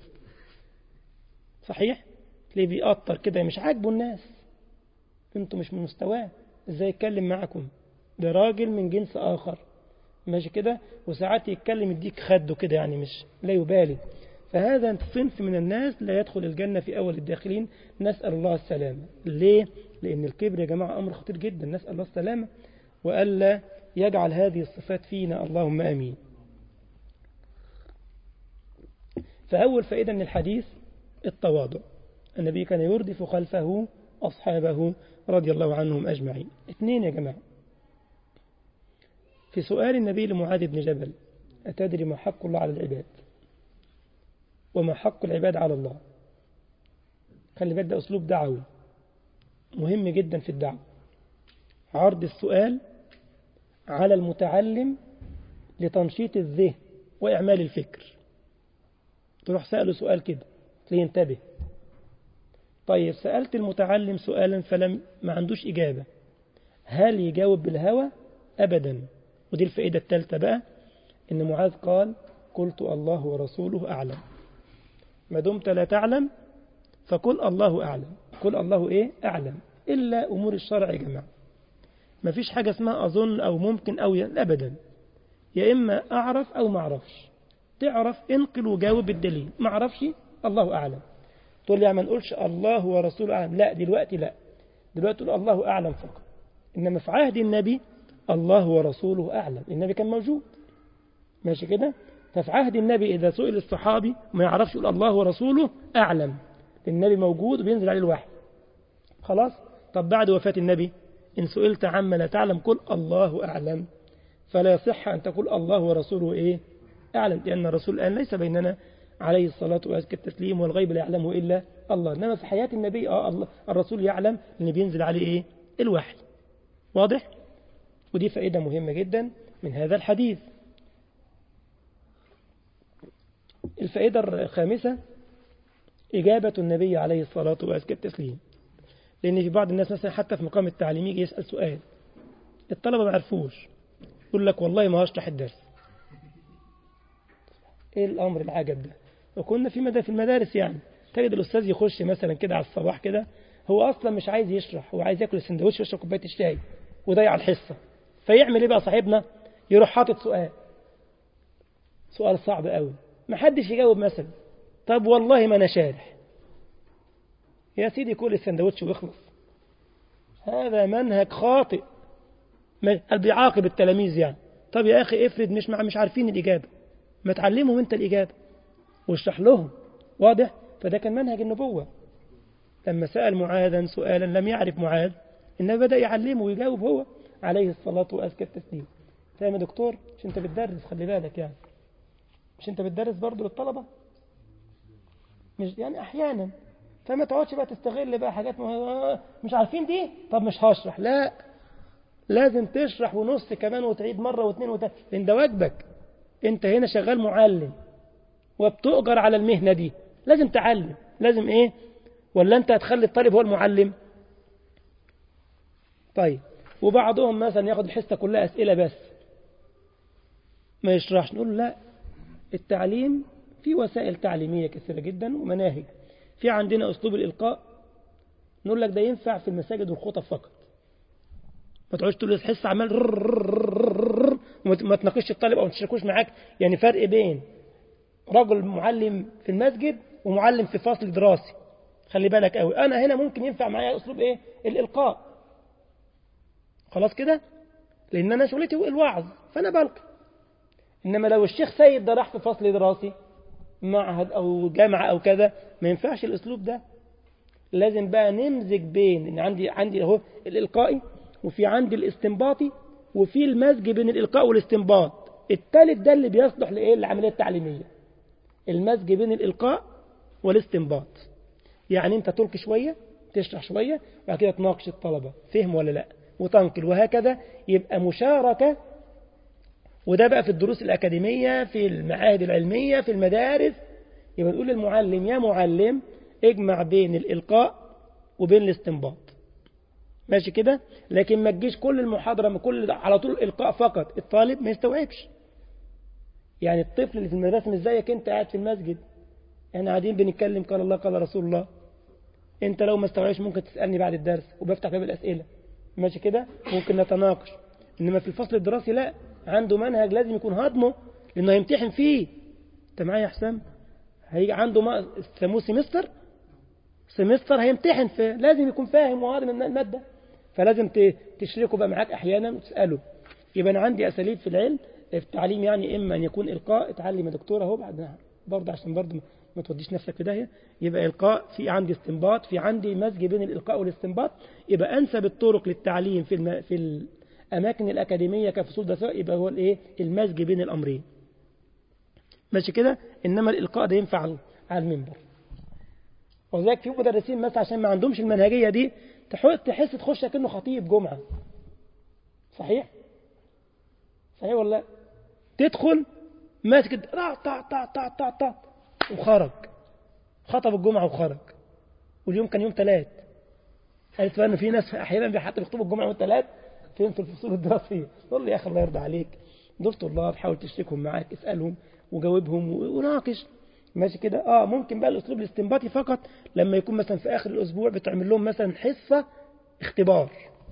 صحيح ليه بيقطر كده مش عاجبه الناس انتوا مش من مستواه ازاي يتكلم معكم ده راجل من جنس آخر ماشي كده وساعات يتكلم يديك خده كده يعني مش لا يبالي فهذا صنف من الناس لا يدخل الجنة في أول الداخلين نسأل الله السلامة ليه؟ لأن الكبر يا جماعة أمر خطير جدا نسأل الله السلامة وألا يجعل هذه الصفات فينا اللهم آمين فأول فائدة من الحديث التواضع النبي كان يردف خلفه أصحابه رضي الله عنهم أجمعين اثنين يا جماعة في سؤال النبي لمعاذ بن جبل أتدري ما حق الله على العباد وما حق العباد على الله خلي بالك ده أسلوب دعوي مهم جدا في الدعوة عرض السؤال على المتعلم لتنشيط الذهن وإعمال الفكر تروح سأله سؤال كده لينتبه طيب سألت المتعلم سؤالا فلم ما عندوش إجابة هل يجاوب بالهوى أبدا ودي الفائدة الثالثة بقى إن معاذ قال قلت الله ورسوله أعلم ما دمت لا تعلم فقل الله أعلم قل الله إيه أعلم إلا أمور الشرع يا جماعة ما فيش حاجة اسمها أظن أو ممكن أو ي... أبدا يا إما أعرف أو ما أعرفش تعرف انقل وجاوب بالدليل ما أعرفش الله أعلم تقول لي ما نقولش الله ورسوله أعلم لا دلوقتي لا دلوقتي تقول الله أعلم فقط إنما في عهد النبي الله ورسوله أعلم النبي كان موجود ماشي كده ففي عهد النبي إذا سئل الصحابي ما يعرفش يقول الله ورسوله أعلم النبي موجود وبينزل عليه الوحي خلاص طب بعد وفاة النبي إن سئلت عما لا تعلم قل الله أعلم فلا يصح أن تقول الله ورسوله إيه أعلم لأن الرسول الآن ليس بيننا عليه الصلاة وأزكى التسليم والغيب لا يعلمه إلا الله إنما في حياة النبي آه الله الرسول يعلم أن بينزل عليه إيه الوحي واضح ودي فائدة مهمة جدا من هذا الحديث الفائدة الخامسة إجابة النبي عليه الصلاة وأزكى التسليم لأن في بعض الناس مثلا حتى في مقام التعليم يجي يسأل سؤال الطلبة ما عرفوش يقول لك والله ما هشرح الدرس ايه الامر العجب ده وكنا في مدى في المدارس يعني تجد الاستاذ يخش مثلا كده على الصباح كده هو اصلا مش عايز يشرح هو عايز ياكل السندوتش ويشرب كوبايه الشاي ويضيع الحصه فيعمل ايه بقى صاحبنا يروح حاطط سؤال سؤال صعب قوي ما حدش يجاوب مثلا طب والله ما انا شارح يا سيدي كل السندوتش ويخلص هذا منهج خاطئ بيعاقب التلاميذ يعني طب يا اخي افرض مش مع مش عارفين الاجابه ما تعلمهم انت الإجابة واشرح لهم واضح فده كان منهج النبوة لما سأل معاذا سؤالا لم يعرف معاذ إنه بدأ يعلمه ويجاوب هو عليه الصلاة وأزكى التسليم فاهم يا دكتور مش انت بتدرس خلي بالك يعني مش انت بتدرس برضه للطلبة مش يعني أحيانا فما تقعدش بقى تستغل بقى حاجات مش عارفين دي طب مش هشرح لا لازم تشرح ونص كمان وتعيد مرة واثنين وثلاثة لأن ده واجبك أنت هنا شغال معلم وبتؤجر على المهنة دي لازم تعلم لازم إيه ولا أنت هتخلي الطالب هو المعلم طيب وبعضهم مثلا ياخد الحصة كلها أسئلة بس ما يشرحش نقول لا التعليم في وسائل تعليمية كثيرة جدا ومناهج في عندنا أسلوب الإلقاء نقول لك ده ينفع في المساجد والخطب فقط ما تقعدش تقول حس عمال وما تناقشش الطالب او ما تشاركوش معاك يعني فرق بين رجل معلم في المسجد ومعلم في فصل دراسي خلي بالك قوي انا هنا ممكن ينفع معايا اسلوب ايه الالقاء خلاص كده لان انا شغلتي الوعظ فانا بلقي انما لو الشيخ سيد ده راح في فصل دراسي معهد او جامعه او كذا ما ينفعش الاسلوب ده لازم بقى نمزج بين ان عندي عندي اهو الالقائي وفي عندي الاستنباطي وفي المزج بين الإلقاء والاستنباط الثالث ده اللي بيصلح لإيه العملية التعليمية المزج بين الإلقاء والاستنباط يعني أنت تلقي شوية تشرح شوية وبعد كده تناقش الطلبة فهم ولا لا وتنقل وهكذا يبقى مشاركة وده بقى في الدروس الأكاديمية في المعاهد العلمية في المدارس يبقى نقول للمعلم يا معلم اجمع بين الإلقاء وبين الاستنباط ماشي كده لكن ما تجيش كل المحاضرة من كل على طول إلقاء فقط الطالب ما يستوعبش يعني الطفل اللي في المدرسة مش زيك انت قاعد في المسجد احنا قاعدين بنتكلم قال الله قال رسول الله انت لو ما استوعبش ممكن تسألني بعد الدرس وبفتح باب الأسئلة ماشي كده ممكن نتناقش انما في الفصل الدراسي لا عنده منهج لازم يكون هضمه لانه هيمتحن فيه انت معايا يا حسام هيجي عنده ما سموه سمستر سمستر هيمتحن في لازم يكون فاهم وهذا من المادة فلازم تشركه بقى معاك أحيانا وتسأله يبقى أنا عندي أساليب في العلم في التعليم يعني إما أن يكون إلقاء اتعلم يا دكتور أهو بعد برضه عشان برضه ما توديش نفسك في داهية يبقى إلقاء في عندي استنباط في عندي مزج بين الإلقاء والاستنباط يبقى أنسب الطرق للتعليم في الم... في الأماكن الأكاديمية كفصول دراسية يبقى هو الإيه المزج بين الأمرين ماشي كده إنما الإلقاء ده ينفع على المنبر وذلك في مدرسين مثلا عشان ما عندهمش المنهجية دي تحس تخش كأنه خطيب جمعة صحيح صحيح ولا تدخل ماسك طع طع طع طع طع طع وخرج خطب الجمعة وخرج واليوم كان يوم ثلاث قالت بقى ان في ناس احيانا بيحط يخطبوا الجمعة يوم ثلاث فين في الفصول الدراسية تقول لي يا اخي الله يرضى عليك دول طلاب حاول تشركهم معاك اسألهم وجاوبهم وناقش ماشي كده اه ممكن بقى الاسلوب الاستنباطي فقط لما يكون مثلا في اخر الاسبوع بتعمل لهم مثلا حصه اختبار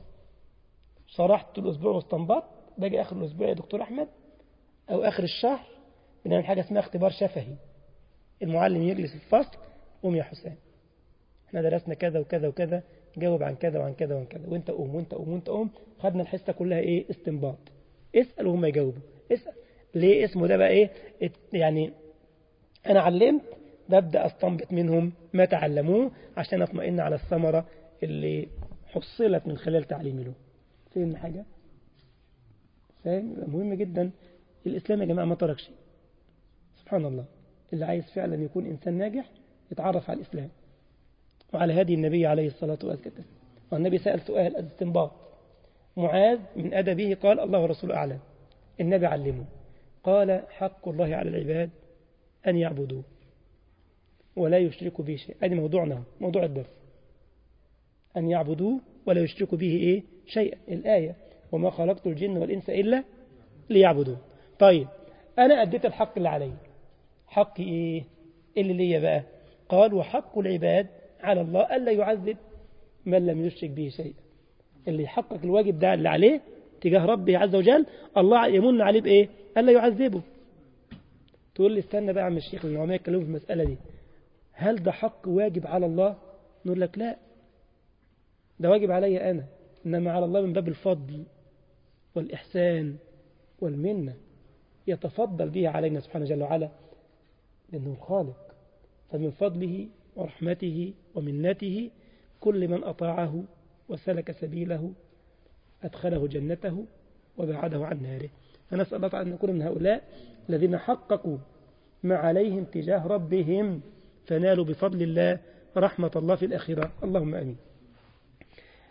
شرحت الاسبوع واستنبط باجي اخر الاسبوع يا دكتور احمد او اخر الشهر بنعمل حاجه اسمها اختبار شفهي المعلم يجلس في الفصل قوم يا حسام احنا درسنا كذا وكذا وكذا جاوب عن كذا وعن كذا وعن كذا وانت قوم وانت قوم وانت قوم خدنا الحصه كلها ايه استنباط اسال وهم يجاوبوا اسال ليه اسمه ده بقى ايه يعني أنا علمت ببدأ أستنبط منهم ما تعلموه عشان أطمئن على الثمرة اللي حصلت من خلال تعليمي له فهم حاجة؟ فاهم؟ مهم جدا الإسلام يا جماعة ما ترك شيء سبحان الله اللي عايز فعلا يكون إنسان ناجح يتعرف على الإسلام وعلى هدي النبي عليه الصلاة والسلام والنبي سأل سؤال الاستنباط معاذ من أدبه قال الله ورسوله أعلم النبي علمه قال حق الله على العباد أن يعبدوه ولا يشركوا به شيء هذا موضوعنا موضوع الدرس أن يعبدوه ولا يشركوا به إيه شيئا الآية وما خلقت الجن والإنس إلا ليعبدوه طيب أنا أديت الحق اللي علي حقي إيه اللي ليا بقى قال وحق العباد على الله ألا يعذب من لم يشرك به شيئا اللي يحقق الواجب ده اللي عليه تجاه ربه عز وجل الله يمن عليه بإيه ألا يعذبه تقول لي استنى بقى يا عم الشيخ لأن هم يتكلموا في المسألة دي هل ده حق واجب على الله نقول لك لا ده واجب علي أنا إنما على الله من باب الفضل والإحسان والمنة يتفضل به علينا سبحانه جل وعلا لأنه الخالق فمن فضله ورحمته ومنته كل من أطاعه وسلك سبيله أدخله جنته وبعده عن ناره فنسأل الله تعالى أن نكون من هؤلاء الذين حققوا ما عليهم تجاه ربهم فنالوا بفضل الله رحمة الله في الآخرة اللهم أمين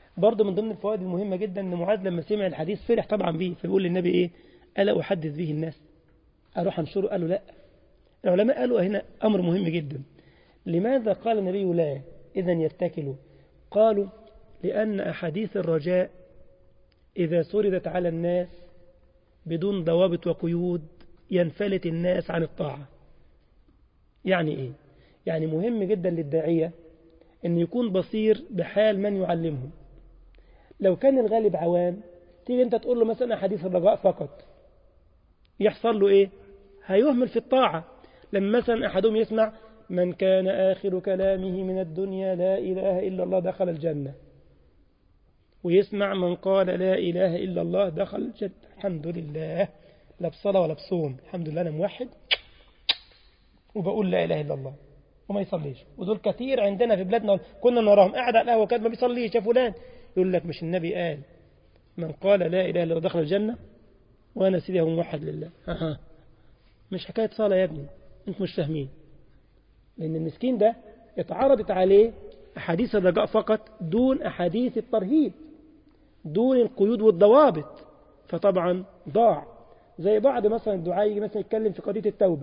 برضه من ضمن الفوائد المهمة جدا أن معاذ لما سمع الحديث فرح طبعا به فبيقول للنبي إيه ألا أحدث به الناس أروح أنشره قالوا لا العلماء قالوا هنا أمر مهم جدا لماذا قال النبي لا إذا يتكلوا قالوا لأن أحاديث الرجاء إذا سردت على الناس بدون ضوابط وقيود ينفلت الناس عن الطاعة يعني إيه؟ يعني مهم جدا للداعية أن يكون بصير بحال من يعلمهم لو كان الغالب عوام تيجي أنت تقول له مثلا حديث الرجاء فقط يحصل له إيه؟ هيهمل في الطاعة لما مثلا أحدهم يسمع من كان آخر كلامه من الدنيا لا إله إلا الله دخل الجنة ويسمع من قال لا إله إلا الله دخل الجنة الحمد لله لا بصلاة ولا بصوم الحمد لله أنا موحد وبقول لا إله إلا الله وما يصليش ودول كثير عندنا في بلادنا كنا نراهم قاعد على القهوة كان ما بيصليش يا فلان يقول لك مش النبي قال من قال لا إله إلا الله دخل الجنة وأنا سيدي هو موحد لله أها مش حكاية صلاة يا ابني أنت مش فاهمين لأن المسكين ده اتعرضت عليه أحاديث الرجاء فقط دون أحاديث الترهيب دون القيود والضوابط فطبعا ضاع زي بعض مثلا الدعاء يجي مثلا يتكلم في قضية التوبة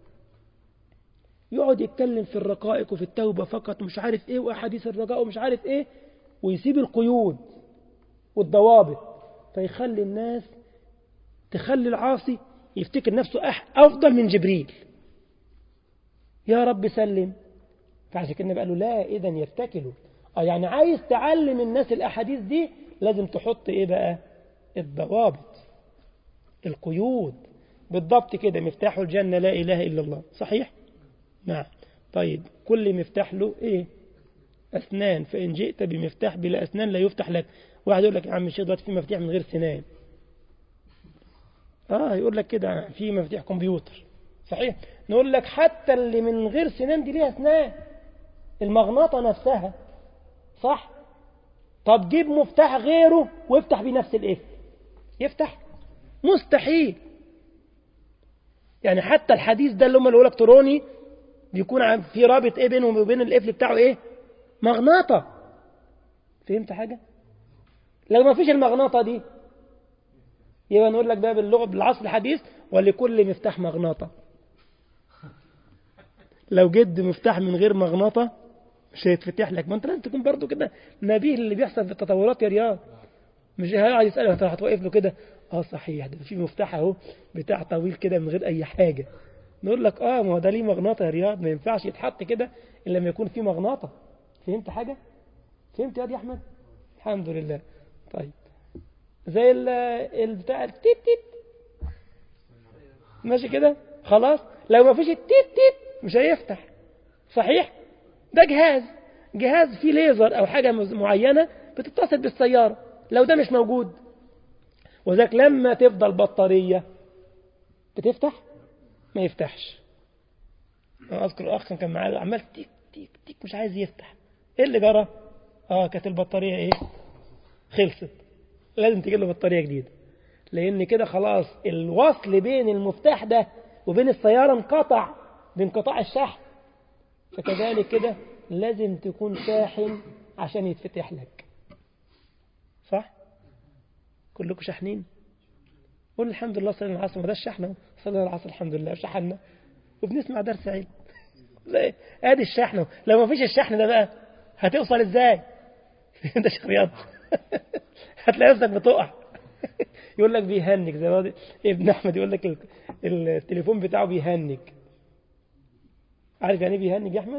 يقعد يتكلم في الرقائق وفي التوبة فقط مش عارف ايه وأحاديث الرجاء ومش عارف ايه ويسيب القيود والضوابط فيخلي الناس تخلي العاصي يفتكر نفسه أفضل من جبريل يا رب سلم فعشان كده قال له لا إذا يتكلوا اه يعني عايز تعلم الناس الأحاديث دي لازم تحط إيه بقى الضوابط القيود بالضبط كده مفتاح الجنة لا إله إلا الله صحيح نعم طيب كل مفتاح له إيه أسنان فإن جئت بمفتاح بلا أسنان لا يفتح لك واحد يقول لك يا عم الشيخ دلوقتي في مفتاح من غير سنان آه يقول لك كده في مفتاح كمبيوتر صحيح نقول لك حتى اللي من غير سنان دي ليها أسنان المغناطة نفسها صح طب جيب مفتاح غيره وافتح بيه نفس القفل يفتح مستحيل يعني حتى الحديث ده اللي هم الالكتروني بيكون في رابط ايه بينه وبين القفل بتاعه ايه مغناطة فهمت حاجة لو ما فيش المغناطة دي يبقى نقول لك بقى باللغة بالعصر الحديث ولكل مفتاح مغناطة لو جد مفتاح من غير مغناطة مش هيتفتح لك ما انت لازم تكون برضو كده نبيه اللي بيحصل في التطورات يا رياض مش هيقعد يسأله انت هتوقف له كده اه صحيح ده في مفتاح اهو بتاع طويل كده من غير اي حاجة نقول لك اه ما هو ده ليه مغناطة يا رياض ما ينفعش يتحط كده الا لما يكون فيه مغناطة فهمت حاجة فهمت يا دي احمد الحمد لله طيب زي البتاع التيت تيت ماشي كده خلاص لو ما فيش التيت تيت مش هيفتح صحيح ده جهاز جهاز فيه ليزر أو حاجة معينة بتتصل بالسيارة لو ده مش موجود وذلك لما تفضل بطارية بتفتح ما يفتحش أنا أذكر أخ كان معاه عمال تيك تيك تيك مش عايز يفتح إيه اللي جرى آه كانت البطارية إيه خلصت لازم تجيب له بطارية جديدة لأن كده خلاص الوصل بين المفتاح ده وبين السيارة انقطع بانقطاع الشحن فكذلك كده لازم تكون شاحن عشان يتفتح لك صح كلكم شاحنين قول الحمد لله صلينا العصر ما ده الشحن صلينا العصر الحمد لله شحنا وبنسمع درس علم زي ادي الشحن لو ما فيش الشحن ده بقى هتوصل ازاي انت شيخ رياض هتلاقي نفسك بتقع يقول لك بيهنج زي ما ابن احمد يقول لك التليفون بتاعه بيهنج عارف يعني ايه بيهنج يا احمد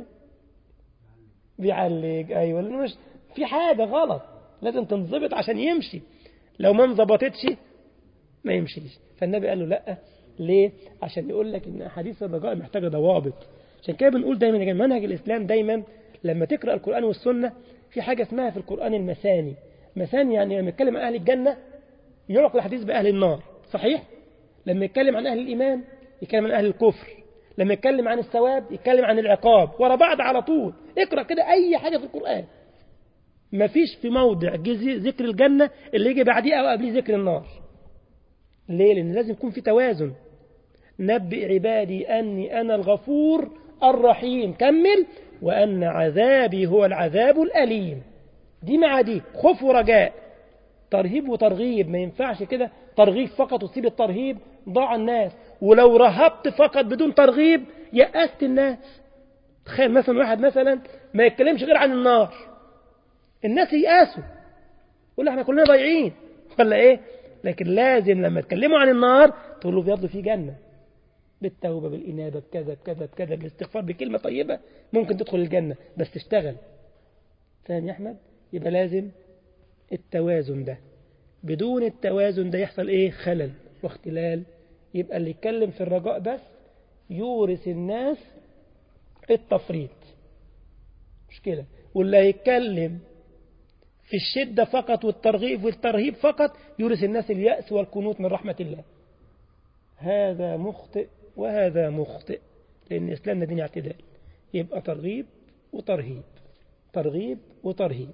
بيعلق ايوه لانه مش في حاجه غلط لازم تنضبط عشان يمشي لو ما انضبطتش ما يمشيش فالنبي قال له لا ليه عشان يقول لك ان احاديث الرجاء محتاجه ضوابط عشان كده بنقول دايما يا جماعه منهج الاسلام دايما لما تقرا القران والسنه في حاجه اسمها في القران المثاني مثاني يعني لما يتكلم عن اهل الجنه يعقل الحديث باهل النار صحيح لما يتكلم عن اهل الايمان يتكلم عن اهل الكفر لما يتكلم عن الثواب يتكلم عن العقاب ورا بعض على طول اقرا كده اي حاجه في القران ما فيش في موضع ذكر الجنه اللي يجي بعديه او قبليه ذكر النار ليه لان لازم يكون في توازن نبئ عبادي اني انا الغفور الرحيم كمل وان عذابي هو العذاب الاليم دي مع دي خوف ورجاء ترهيب وترغيب ما ينفعش كده ترغيب فقط وتسيب الترهيب ضاع الناس ولو رهبت فقط بدون ترغيب يأست الناس تخيل مثلا واحد مثلا ما يتكلمش غير عن النار الناس ييأسوا يقول احنا كلنا ضايعين ولا ايه لكن لازم لما تكلموا عن النار تقول له بيض في جنة بالتوبة بالإنابة بكذا بكذا بكذا بالاستغفار بكلمة طيبة ممكن تدخل الجنة بس تشتغل فاهم يا أحمد يبقى لازم التوازن ده بدون التوازن ده يحصل ايه خلل واختلال يبقى اللي يتكلم في الرجاء بس يورث الناس التفريط مشكلة واللي هيتكلم في الشدة فقط والترغيب والترهيب فقط يورث الناس اليأس والقنوط من رحمة الله هذا مخطئ وهذا مخطئ لأن إسلامنا دين اعتدال يبقى ترغيب وترهيب ترغيب وترهيب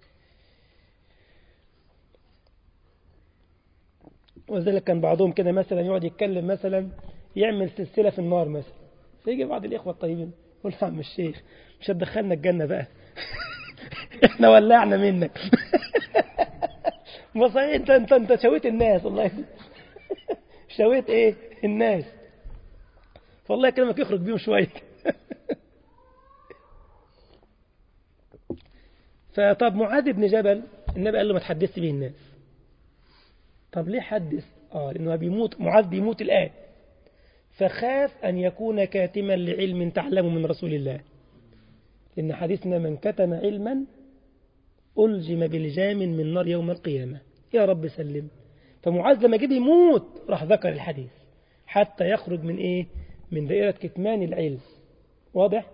وذلك كان بعضهم كده مثلا يقعد يتكلم مثلا يعمل سلسلة في النار مثلا فيجي بعض الإخوة الطيبين يقول يا عم الشيخ مش هتدخلنا الجنة بقى احنا ولعنا منك بص انت انت انت شويت الناس والله شويت ايه الناس فالله يكرمك يخرج بيهم شويه فطب معاذ بن جبل النبي قال له ما تحدثش به الناس طب ليه حدث اه لانه بيموت معاذ بيموت الان فخاف ان يكون كاتما لعلم تعلمه من رسول الله لان حديثنا من كتم علما ألجم بلجام من نار يوم القيامة يا رب سلم فمعاذ لما جه يموت راح ذكر الحديث حتى يخرج من إيه من دائرة كتمان العلم واضح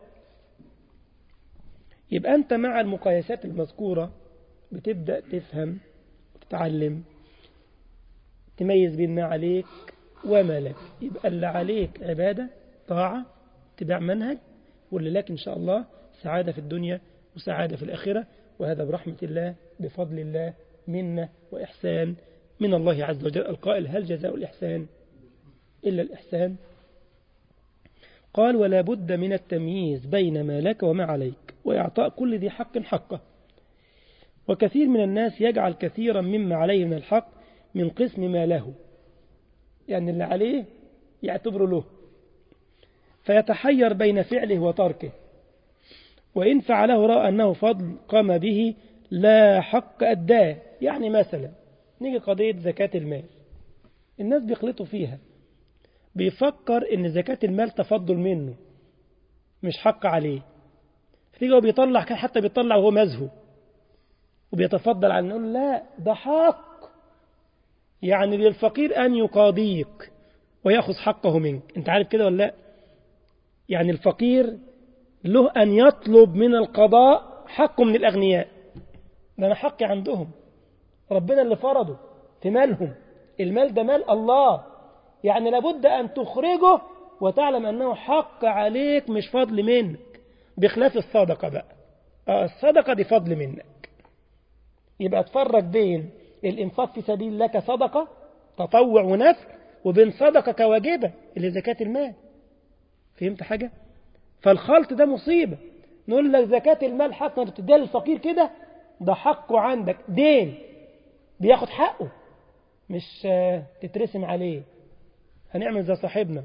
يبقى أنت مع المقايسات المذكورة بتبدأ تفهم وتتعلم تميز بين ما عليك وما لك يبقى اللي عليك عبادة طاعة اتباع منهج واللي لك إن شاء الله سعادة في الدنيا وسعادة في الآخرة وهذا برحمة الله بفضل الله منا وإحسان من الله عز وجل القائل هل جزاء الإحسان إلا الإحسان قال ولا بد من التمييز بين ما لك وما عليك وإعطاء كل ذي حق حقه وكثير من الناس يجعل كثيرا مما عليه من الحق من قسم ما له يعني اللي عليه يعتبر له فيتحير بين فعله وتركه وإن فعله رأى أنه فضل قام به لا حق أداه يعني مثلا نيجي قضية زكاة المال الناس بيخلطوا فيها بيفكر ان زكاة المال تفضل منه مش حق عليه فتيجي هو بيطلع حتى بيطلع وهو مزهو وبيتفضل على نقول لا ده حق يعني للفقير أن يقاضيك ويأخذ حقه منك انت عارف كده ولا لا يعني الفقير له أن يطلب من القضاء حقه من الأغنياء ده أنا حقي عندهم ربنا اللي فرضه في مالهم المال ده مال الله يعني لابد أن تخرجه وتعلم أنه حق عليك مش فضل منك بخلاف الصدقة بقى آه الصدقة دي فضل منك يبقى تفرق بين الإنفاق في سبيل لك صدقة تطوع ونفع وبين صدقة كواجبة اللي زكاة المال فهمت حاجة؟ فالخلط ده مصيبة نقول لك زكاة المال حق تديها للفقير كده ده حقه عندك دين بياخد حقه مش تترسم عليه هنعمل زي صاحبنا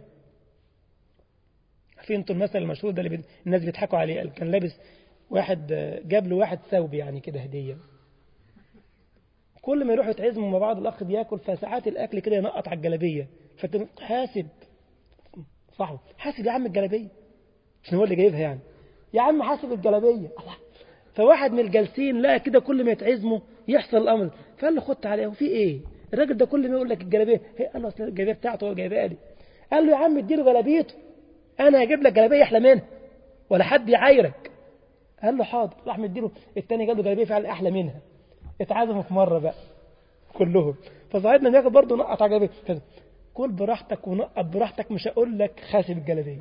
في انتوا المثل المشهور ده اللي الناس بيضحكوا عليه كان لابس واحد جاب له واحد ثوب يعني كده هدية كل ما يروحوا يتعزموا مع بعض الاخ بياكل فساعات الاكل كده ينقط على الجلابيه حاسب صاحبه حاسب يا عم الجلابيه عشان هو اللي جايبها يعني يا عم حاسب الجلابيه فواحد من الجالسين لقى كده كل ما يتعزموا يحصل الامر فقال له خد تعالى وفي ايه الراجل ده كل ما يقول لك الجلابيه هي قال له اصل الجلابيه بتاعته هو جايبها لي قال له يا عم اديله جلابيته انا هجيب لك جلابيه احلى منها ولا حد يعايرك قال له حاضر راح مديله التاني جاب له جلابيه فعلا احلى منها اتعزموا في مره بقى كلهم فصاحبنا بياخد برضه نقط على جلابيه كده كل براحتك ونقط براحتك مش هقول لك خاسب الجلابيه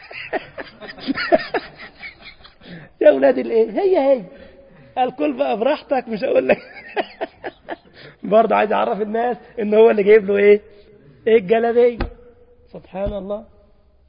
يا ولاد الايه هي هي قال كل بقى براحتك مش هقول لك برضه عايز يعرف الناس ان هو اللي جايب له ايه ايه الجلابيه سبحان الله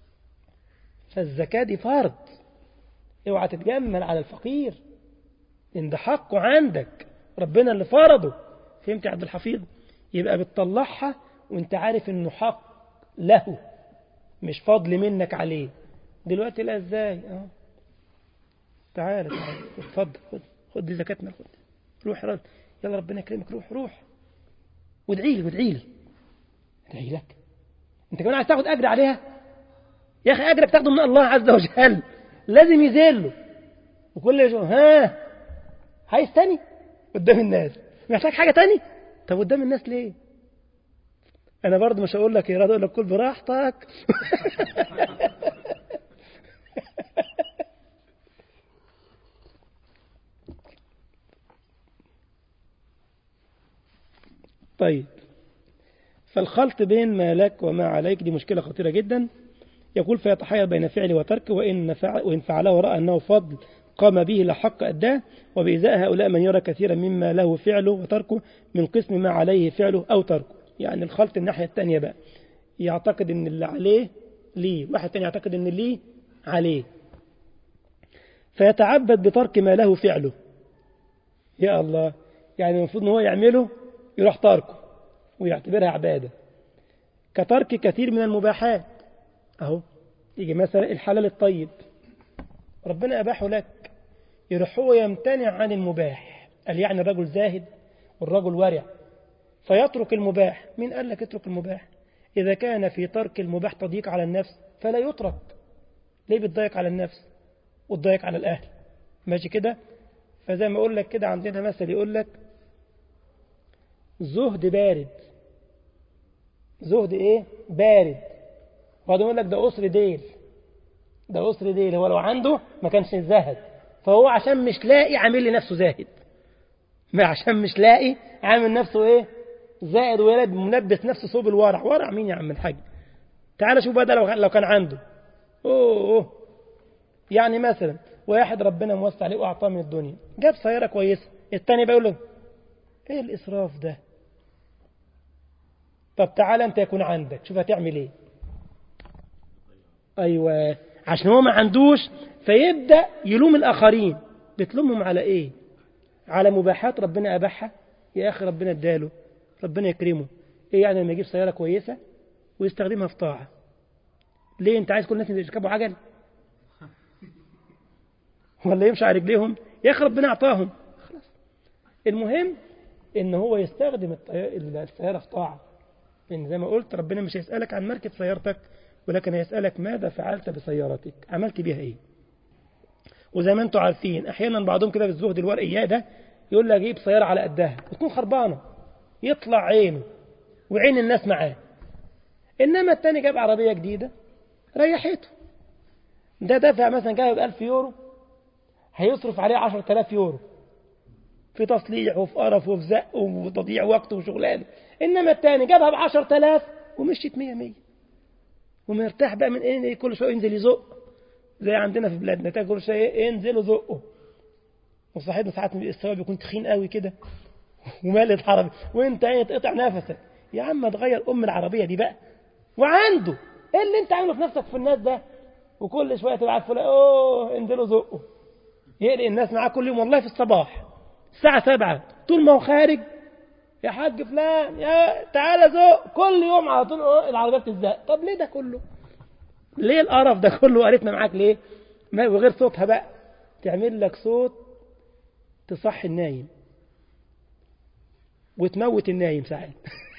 فالزكاه دي فرض اوعى تتجمل على الفقير إن ده حقه عندك ربنا اللي فرضه فهمت يا عبد الحفيظ يبقى بتطلعها وانت عارف انه حق له مش فضل منك عليه دلوقتي لا ازاي اه تعالى تعالى اتفضل خد خد دي زكاتنا خد روح رد يلا ربنا يكرمك روح روح وادعي لي وادعي لي ادعي لك انت كمان عايز تاخد اجر عليها يا اخي اجرك تاخده من الله عز وجل لازم يذله وكل يشوف ها عايز تاني قدام الناس محتاج حاجه تاني طب قدام الناس ليه انا برضه مش هقول لك يا راد اقول لك كل براحتك طيب فالخلط بين ما لك وما عليك دي مشكلة خطيرة جدا يقول فيتحير بين فعل وترك وإن, فعل وإن فعله ورأى أنه فضل قام به لحق أداه وبإزاء هؤلاء من يرى كثيرا مما له فعله وتركه من قسم ما عليه فعله أو تركه يعني الخلط الناحية الثانية بقى يعتقد أن اللي عليه ليه واحد تاني يعتقد أن ليه عليه فيتعبد بترك ما له فعله يا الله يعني المفروض أن هو يعمله يروح تركه ويعتبرها عبادة كترك كثير من المباحات أهو يجي مثلا الحلال الطيب ربنا أباحه لك يروح هو يمتنع عن المباح قال يعني الرجل زاهد والرجل ورع فيترك المباح مين قال لك اترك المباح إذا كان في ترك المباح تضييق على النفس فلا يترك ليه بتضيق على النفس وتضيق على الأهل ماشي كده فزي ما أقول لك كده عندنا مثل يقول لك زهد بارد زهد ايه بارد وهذا يقول لك ده قصر ديل ده قصر ديل هو لو عنده ما كانش زهد فهو عشان مش لاقي عامل لي نفسه زاهد ما عشان مش لاقي عامل نفسه ايه زائد ولد منبس نفسه صوب الورع ورع مين يا عم الحاج تعال شوف بقى ده لو لو كان عنده أوه, أوه. يعني مثلا واحد ربنا موسع عليه واعطاه من الدنيا جاب سياره كويسه الثاني بقى يقول له ايه الاسراف ده طب تعالى انت يكون عندك شوف هتعمل ايه ايوه عشان هو ما عندوش فيبدا يلوم الاخرين بتلومهم على ايه على مباحات ربنا اباحها يا اخي ربنا اداله ربنا يكرمه ايه يعني لما يجيب سياره كويسه ويستخدمها في طاعه ليه انت عايز كل الناس يركبوا عجل ولا يمشي على رجليهم يا اخي ربنا اعطاهم خلاص المهم ان هو يستخدم السياره في طاعه لان زي ما قلت ربنا مش هيسالك عن مركب سيارتك ولكن هيسالك ماذا فعلت بسيارتك عملت بيها ايه وزي ما انتم عارفين احيانا بعضهم كده بالزهد الورقيه ده يقول لك اجيب سياره على قدها وتكون خربانه يطلع عينه وعين الناس معاه انما التاني جاب عربيه جديده ريحته ده دفع مثلا جاب 1000 يورو هيصرف عليه 10000 يورو في تصليح وفي قرف وفي زق وتضييع وقت وشغلانه انما الثاني جابها ب 10000 ومشيت 100 100 ومرتاح بقى من ايه كل شويه ينزل يزق زي عندنا في بلادنا تاجر كل شويه انزلوا زقوا وصاحبنا ساعات الثواب يكون تخين قوي كده ومالت عربي وانت ايه تقطع نفسك يا عم تغير ام العربيه دي بقى وعنده ايه اللي انت عامله في نفسك في الناس ده وكل شويه تبعت فلان اوه انزلوا زقوا يقلق الناس معاه كل يوم والله في الصباح الساعة سبعة طول ما هو خارج يا حاج فلان يا تعالى زق كل يوم على طول العربية بتزق طب ليه ده كله ليه القرف ده كله قريتنا معاك ليه ما وغير صوتها بقى تعمل لك صوت تصحي النايم وتموت النايم ساعات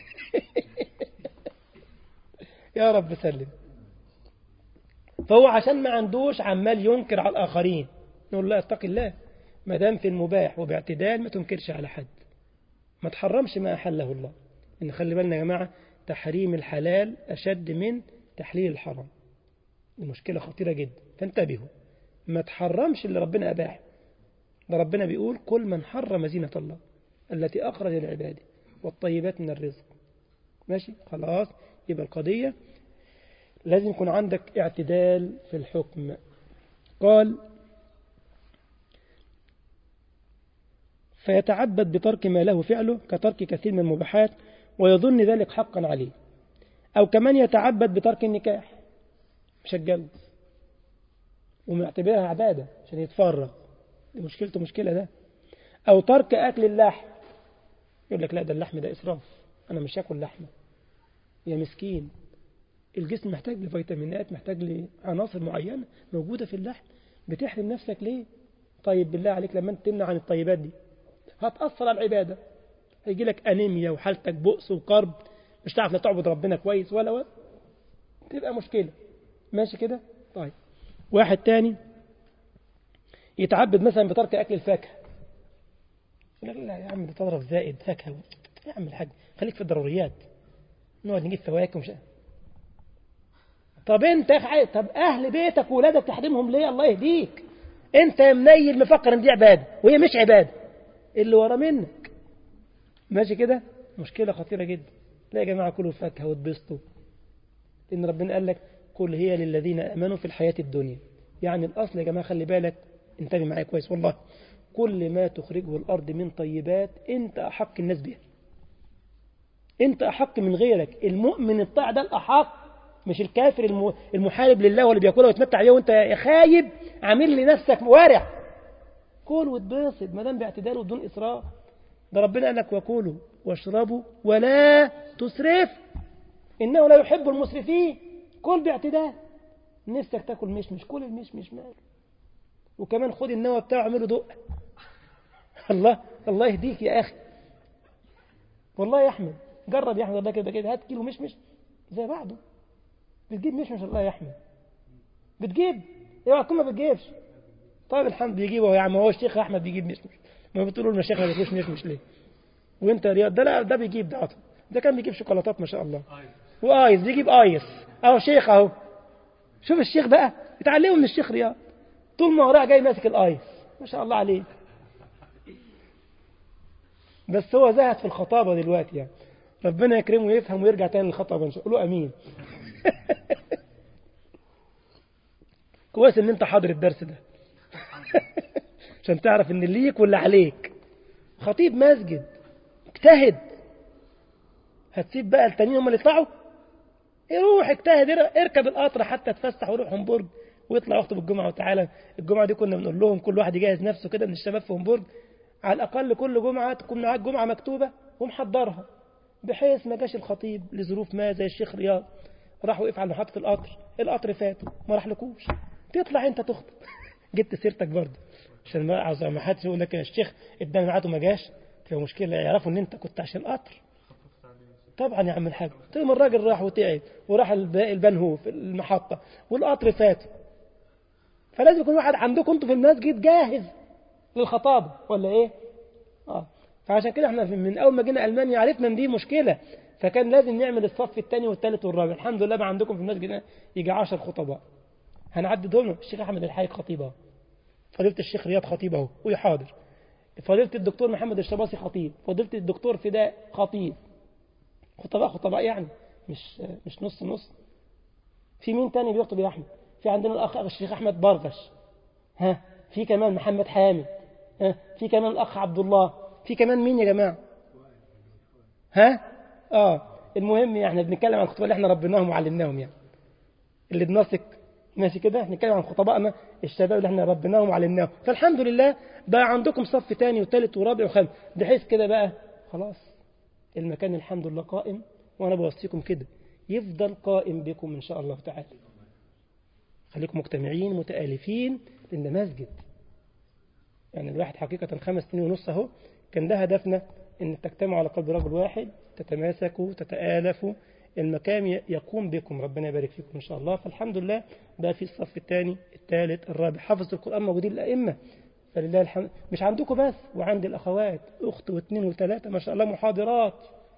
يا رب سلم فهو عشان ما عندوش عمال ينكر على الآخرين نقول لا اتق الله ما دام في المباح وباعتدال ما تنكرش على حد ما تحرمش ما أحله الله إن خلي بالنا يا جماعة تحريم الحلال أشد من تحليل الحرام دي مشكلة خطيرة جدا فانتبهوا ما تحرمش اللي ربنا أباح ده ربنا بيقول كل من حرم زينة الله التي أخرج لعباده والطيبات من الرزق ماشي خلاص يبقى القضية لازم يكون عندك اعتدال في الحكم قال فيتعبد بترك ما له فعله كترك كثير من المباحات ويظن ذلك حقا عليه أو كمان يتعبد بترك النكاح مش هتجوز ومعتبرها عبادة عشان يتفرغ دي مشكلته مشكلة ده أو ترك أكل اللحم يقول لك لا ده اللحم ده إسراف أنا مش هاكل لحمة يا مسكين الجسم محتاج لفيتامينات محتاج لعناصر معينة موجودة في اللحم بتحرم نفسك ليه طيب بالله عليك لما انت تمنع عن الطيبات دي هتأثر على العبادة هيجي لك أنيميا وحالتك بؤس وكرب مش تعرف لا تعبد ربنا كويس ولا ولا تبقى مشكلة ماشي كده طيب واحد تاني يتعبد مثلا بترك أكل الفاكهة يقول لك لا يا عم ده تضرب زائد فاكهة يا عم الحاج خليك في الضروريات نقعد نجيب فواكه ومش طب انت يا طب اهل بيتك وولادك تحرمهم ليه الله يهديك انت منيل مفكر ان دي عباده وهي مش عباده اللي ورا منك ماشي كده مشكله خطيره جدا لا يا جماعه كلوا فاكهه واتبسطوا ان ربنا قال لك قل هي للذين امنوا في الحياه الدنيا يعني الاصل يا جماعه خلي بالك انتبه معايا كويس والله كل ما تخرجه الارض من طيبات انت احق الناس بها انت احق من غيرك المؤمن الطاع ده الاحق مش الكافر المحارب لله واللي بياكلها ويتمتع بيها وانت يا خايب عامل لنفسك وارع كل واتبسط ما دام باعتدال وبدون اسراف ده ربنا قال لك وكلوا واشربوا ولا تسرف انه لا يحب المسرفين كل باعتدال نفسك تاكل مشمش كل المشمش ماله وكمان خد النوى بتاعه اعمله دق الله الله يهديك يا اخي والله يا احمد جرب يا احمد الله كده كده هات كيلو مشمش زي بعضه بتجيب مشمش الله يا احمد بتجيب اوعى تكون ما بتجيبش طيب الحمد بيجيبه يا عم هو الشيخ احمد بيجيب مشمش ما بتقولوا المشايخ ما بيجيبوش مشمش ليه وانت يا رياض ده لا ده بيجيب ده عطل ده كان بيجيب شوكولاتات ما شاء الله وايس بيجيب ايس اهو شيخ اهو شوف الشيخ بقى اتعلموا من الشيخ رياض طول ما هو رايح جاي ماسك الايس ما شاء الله عليه بس هو زهد في الخطابه دلوقتي يعني ربنا يكرمه ويفهم ويرجع تاني للخطابه ان شاء الله امين كويس ان انت حاضر الدرس ده عشان تعرف ان اللي ليك واللي عليك خطيب مسجد اجتهد هتسيب بقى التانيين هم اللي يطلعوا روح اجتهد اركب القطر حتى تفسح وروح همبورج ويطلع يخطب الجمعة وتعالى الجمعة دي كنا بنقول لهم كل واحد يجهز نفسه كده من الشباب في همبورج على الأقل كل جمعة تكون معاك جمعة مكتوبة ومحضرها بحيث ما جاش الخطيب لظروف ما زي الشيخ رياض راح وقف على محطة القطر القطر فات ما راح لكوش تطلع انت تخطب جبت سيرتك برضه عشان ما عاوز ما حدش يقول لك الشيخ اداني ميعاده ما جاش تبقى مشكلة يعرفوا ان انت كنت عشان القطر طبعا يا عم الحاج طيب الراجل راح وتعب وراح البنهو في المحطة والقطر فات فلازم يكون واحد عندكم انتوا في المسجد جاهز للخطابة ولا ايه اه فعشان كده احنا من اول ما جينا المانيا عرفنا ان دي مشكلة فكان لازم نعمل الصف الثاني والثالث والرابع الحمد لله بقى عندكم في المسجد يجي 10 خطباء هنعددهم الشيخ احمد الحايك خطيبه فضيلة الشيخ رياض خطيبه اهو ويحاضر فضيلة الدكتور محمد الشباصي خطيب فضيلة الدكتور فداء خطيب خطباء خطباء يعني مش مش نص نص في مين تاني بيخطب يا احمد في عندنا الاخ الشيخ احمد برغش ها في كمان محمد حامد ها في كمان الاخ عبد الله في كمان مين يا جماعه ها اه المهم يعني بنتكلم عن الخطباء اللي احنا ربيناهم وعلمناهم يعني اللي بنثق ماشي كده نتكلم عن خطبائنا الشباب اللي احنا ربيناهم وعلمناهم فالحمد لله بقى عندكم صف تاني وثالث ورابع وخامس بحيث كده بقى خلاص المكان الحمد لله قائم وانا بوصيكم كده يفضل قائم بكم ان شاء الله تعالى خليكم مجتمعين متآلفين لان مسجد يعني الواحد حقيقة خمس سنين ونص اهو كان ده هدفنا ان تجتمعوا على قلب رجل واحد تتماسكوا تتآلفوا المكان يقوم بكم ربنا يبارك فيكم إن شاء الله فالحمد لله بقى في الصف الثاني الثالث الرابع حفظ القرآن موجودين الأئمة فلله الحمد مش عندكم بس وعند الأخوات أخت واثنين وثلاثة ما شاء الله محاضرات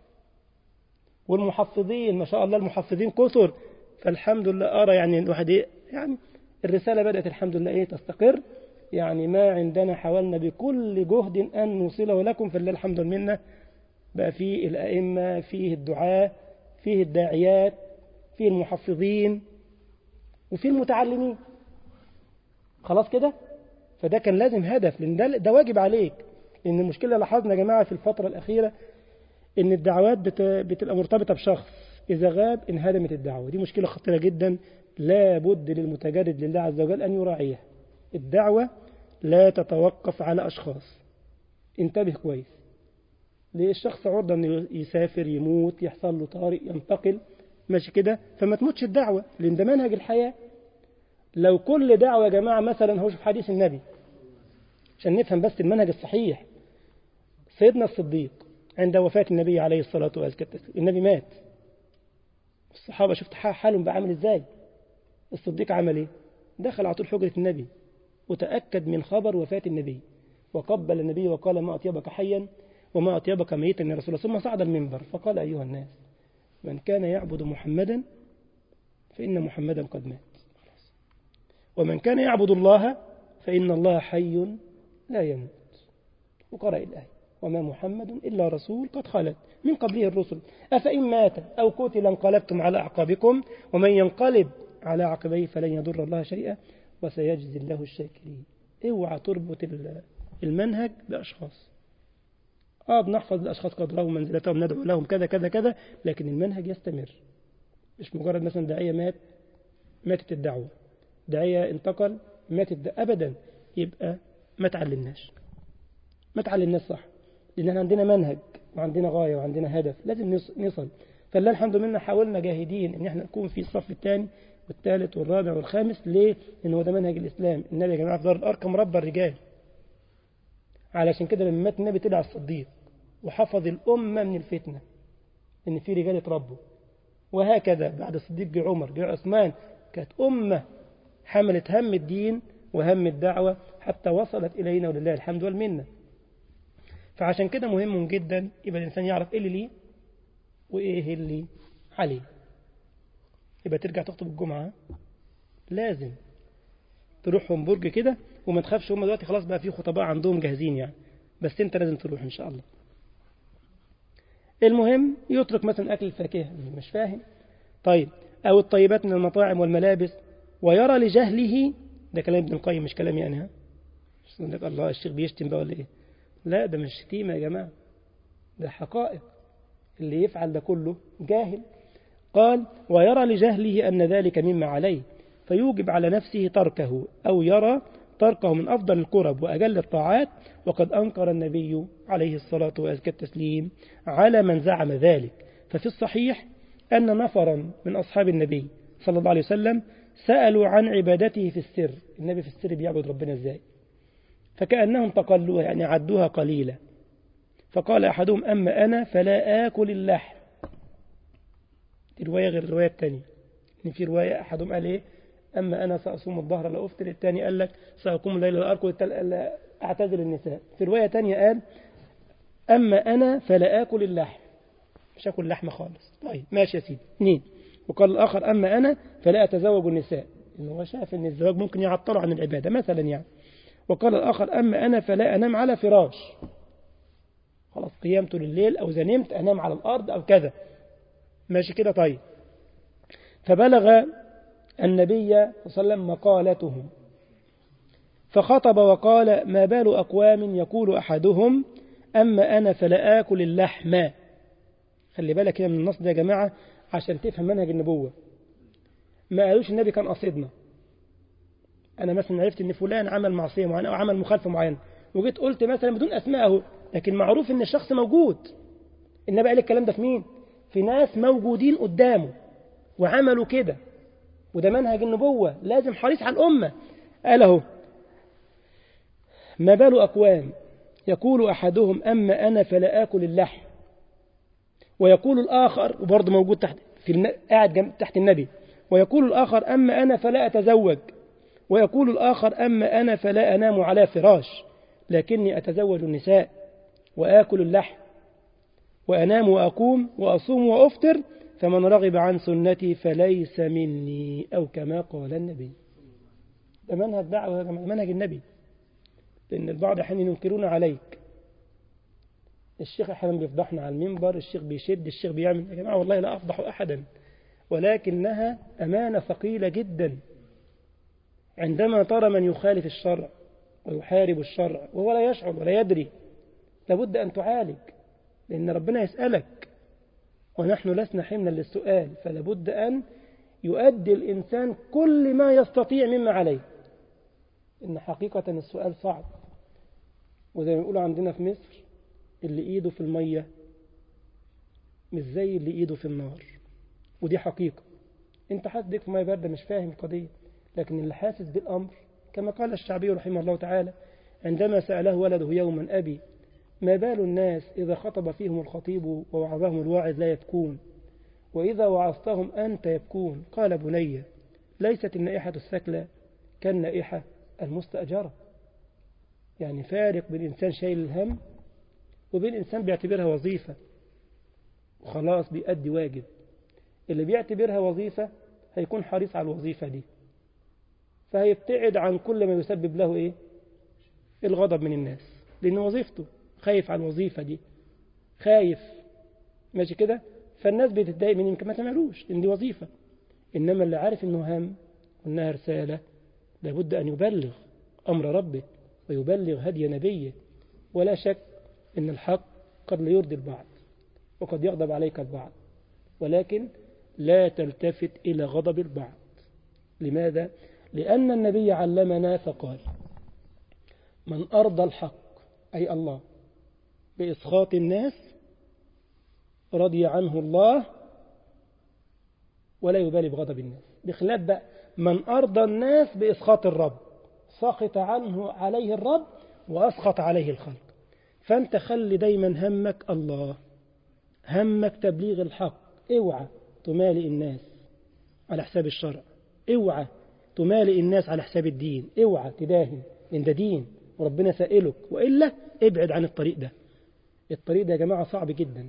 والمحفظين ما شاء الله المحفظين كثر فالحمد لله أرى يعني الواحد إيه يعني الرسالة بدأت الحمد لله إيه تستقر يعني ما عندنا حاولنا بكل جهد أن نوصله لكم فلله الحمد منا بقى فيه الأئمة فيه الدعاة فيه الداعيات فيه المحفظين وفيه المتعلمين خلاص كده فده كان لازم هدف لان ده, ده واجب عليك لان المشكله لاحظنا يا جماعه في الفتره الاخيره ان الدعوات بتبقى مرتبطه بشخص اذا غاب انهدمت الدعوه دي مشكله خطيره جدا لا بد للمتجرد لله عز وجل ان يراعيها الدعوه لا تتوقف على اشخاص انتبه كويس ليه الشخص عرضة انه يسافر يموت يحصل له طارئ ينتقل ماشي كده فما تموتش الدعوة لان ده منهج الحياة لو كل دعوة يا جماعة مثلا هو شوف حديث النبي عشان نفهم بس المنهج الصحيح سيدنا الصديق عند وفاة النبي عليه الصلاة والسلام النبي مات الصحابة شفت حالهم بقى عامل ازاي الصديق عمل ايه دخل على طول حجرة النبي وتأكد من خبر وفاة النبي وقبل النبي وقال ما أطيبك حيا وما أطيبك ميتا يا رسول الله ثم صعد المنبر فقال أيها الناس من كان يعبد محمدا فإن محمدا قد مات ومن كان يعبد الله فإن الله حي لا يموت وقرأ الآية وما محمد إلا رسول قد خلت من قبله الرسل أفإن مات أو قتل انقلبتم على أعقابكم ومن ينقلب على عقبيه فلن يضر الله شيئا وسيجزي الله الشاكرين اوعى تربط المنهج بأشخاص اه بنحفظ الأشخاص قدرهم منزلتهم ندعو لهم كذا كذا كذا لكن المنهج يستمر مش مجرد مثلا داعية مات ماتت الدعوة داعية انتقل ماتت أبدا يبقى ما تعلمناش ما تعلمناش صح لأن احنا عندنا منهج وعندنا غاية وعندنا هدف لازم نصل فالله الحمد لله حاولنا جاهدين ان احنا نكون في الصف الثاني والثالث والرابع والخامس ليه؟ لأن هو ده منهج الإسلام النبي يا جماعة في دار الأرقم ربى الرجال علشان كده لما مات النبي طلع الصديق وحفظ الأمة من الفتنة إن في رجال اتربوا وهكذا بعد الصديق جه عمر جه عثمان كانت أمة حملت هم الدين وهم الدعوة حتى وصلت إلينا ولله الحمد والمنة فعشان كده مهم جدا يبقى الإنسان يعرف إيه اللي ليه وإيه اللي عليه يبقى ترجع تخطب الجمعة لازم تروح همبرج كده وما تخافش هم دلوقتي خلاص بقى في خطباء عندهم جاهزين يعني بس انت لازم تروح ان شاء الله المهم يترك مثلا اكل الفاكهه مش فاهم طيب او الطيبات من المطاعم والملابس ويرى لجهله ده كلام ابن القيم مش كلامي انا ها الله الشيخ بيشتم بقى ولا ايه لا ده مش شتيمه يا جماعه ده حقائق اللي يفعل ده كله جاهل قال ويرى لجهله أن ذلك مما عليه فيوجب على نفسه تركه أو يرى تركه من أفضل القرب وأجل الطاعات وقد أنكر النبي عليه الصلاة وأزكى التسليم على من زعم ذلك ففي الصحيح أن نفرا من أصحاب النبي صلى الله عليه وسلم سألوا عن عبادته في السر النبي في السر بيعبد ربنا ازاي فكأنهم تقلوها يعني عدوها قليلا فقال أحدهم أما أنا فلا آكل اللحم رواية غير الرواية الثانية إن في رواية أحدهم قال إيه أما أنا سأصوم الظهر لا أفطر الثاني قال لك سأقوم الليل لا أركض لا أعتزل النساء في رواية ثانية قال أما أنا فلا آكل اللحم مش آكل لحمة خالص طيب ماشي يا سيدي اثنين وقال الآخر أما أنا فلا أتزوج النساء إنه هو شاف إن الزواج ممكن يعطله عن العبادة مثلا يعني وقال الآخر أما أنا فلا أنام على فراش خلاص قيامته لليل أو إذا نمت أنام على الأرض أو كذا ماشي كده طيب فبلغ النبي صلى الله عليه وسلم مقالتهم فخطب وقال ما بال أقوام يقول أحدهم أما أنا فلا آكل اللحم خلي بالك كده من النص ده يا جماعة عشان تفهم منهج النبوة ما قالوش النبي كان قصدنا أنا مثلا عرفت إن فلان عمل معصية معينة أو عمل مخالفة معينة وجيت قلت مثلا بدون أسماءه لكن معروف إن الشخص موجود النبي قال الكلام ده في مين؟ في ناس موجودين قدامه وعملوا كده وده منهج النبوة لازم حريص على الأمة قال اهو ما بال أقوام يقول أحدهم أما أنا فلا آكل اللحم ويقول الآخر وبرضه موجود تحت في الن... قاعد تحت النبي ويقول الآخر أما أنا فلا أتزوج ويقول الآخر أما أنا فلا أنام على فراش لكني أتزوج النساء وآكل اللحم وأنام وأقوم وأصوم وأفطر فمن رغب عن سنتي فليس مني أو كما قال النبي ده منهج دعوة منهج النبي لأن البعض أحيانا ينكرون عليك الشيخ أحيانا بيفضحنا على المنبر الشيخ بيشد الشيخ بيعمل يا جماعة والله لا أفضح أحدا ولكنها أمانة ثقيلة جدا عندما ترى من يخالف الشرع ويحارب الشرع وهو لا يشعر ولا يدري لابد أن تعالج لأن ربنا يسألك ونحن لسنا حملا للسؤال فلابد أن يؤدي الإنسان كل ما يستطيع مما عليه إن حقيقة السؤال صعب وزي ما بيقولوا عندنا في مصر اللي إيده في المية مش زي اللي إيده في النار ودي حقيقة أنت حاسس بيك في مية باردة مش فاهم القضية لكن اللي حاسس بالأمر كما قال الشعبي رحمه الله تعالى عندما سأله ولده يوما أبي ما بال الناس إذا خطب فيهم الخطيب ووعظهم الواعظ لا يبكون وإذا وعظتهم أنت يبكون قال بني ليست النائحة الثكلى كالنائحة المستأجرة يعني فارق بين إنسان شايل الهم وبين إنسان بيعتبرها وظيفة وخلاص بيأدي واجب اللي بيعتبرها وظيفة هيكون حريص على الوظيفة دي فهيبتعد عن كل ما يسبب له إيه الغضب من الناس لأن وظيفته خايف على الوظيفة دي خايف ماشي كده فالناس بتتضايق من يمكن ما تعملوش لأن دي وظيفة إنما اللي عارف إنه هم وإنها رسالة لابد أن يبلغ أمر ربه ويبلغ هدي نبيه ولا شك إن الحق قد لا يرضي البعض وقد يغضب عليك البعض ولكن لا تلتفت إلى غضب البعض لماذا؟ لأن النبي علمنا فقال من أرضى الحق أي الله بإسخاط الناس رضي عنه الله ولا يبالي بغضب الناس بخلاف بقى من أرضى الناس بإسخاط الرب سخط عنه عليه الرب وأسخط عليه الخلق فأنت خلي دايما همك الله همك تبليغ الحق اوعى تمالئ الناس على حساب الشرع اوعى تمالئ الناس على حساب الدين اوعى تداهن لان ده دين وربنا سائلك وإلا ابعد عن الطريق ده الطريق ده يا جماعة صعب جدا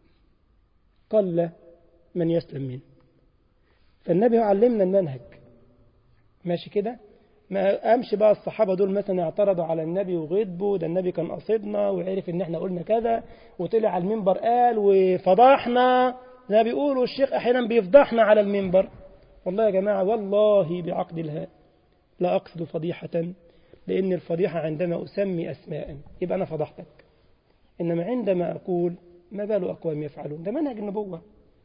قل من يسلم منه فالنبي علمنا المنهج ماشي كده ما امشي بقى الصحابه دول مثلا اعترضوا على النبي وغضبوا ده النبي كان قصدنا وعرف ان احنا قلنا كذا وطلع على المنبر قال وفضحنا زي ما بيقولوا الشيخ احيانا بيفضحنا على المنبر والله يا جماعه والله بعقد الهاء لا اقصد فضيحه لان الفضيحه عندما اسمي اسماء يبقى انا فضحتك انما عندما اقول ما بال اقوام يفعلون ده منهج النبوه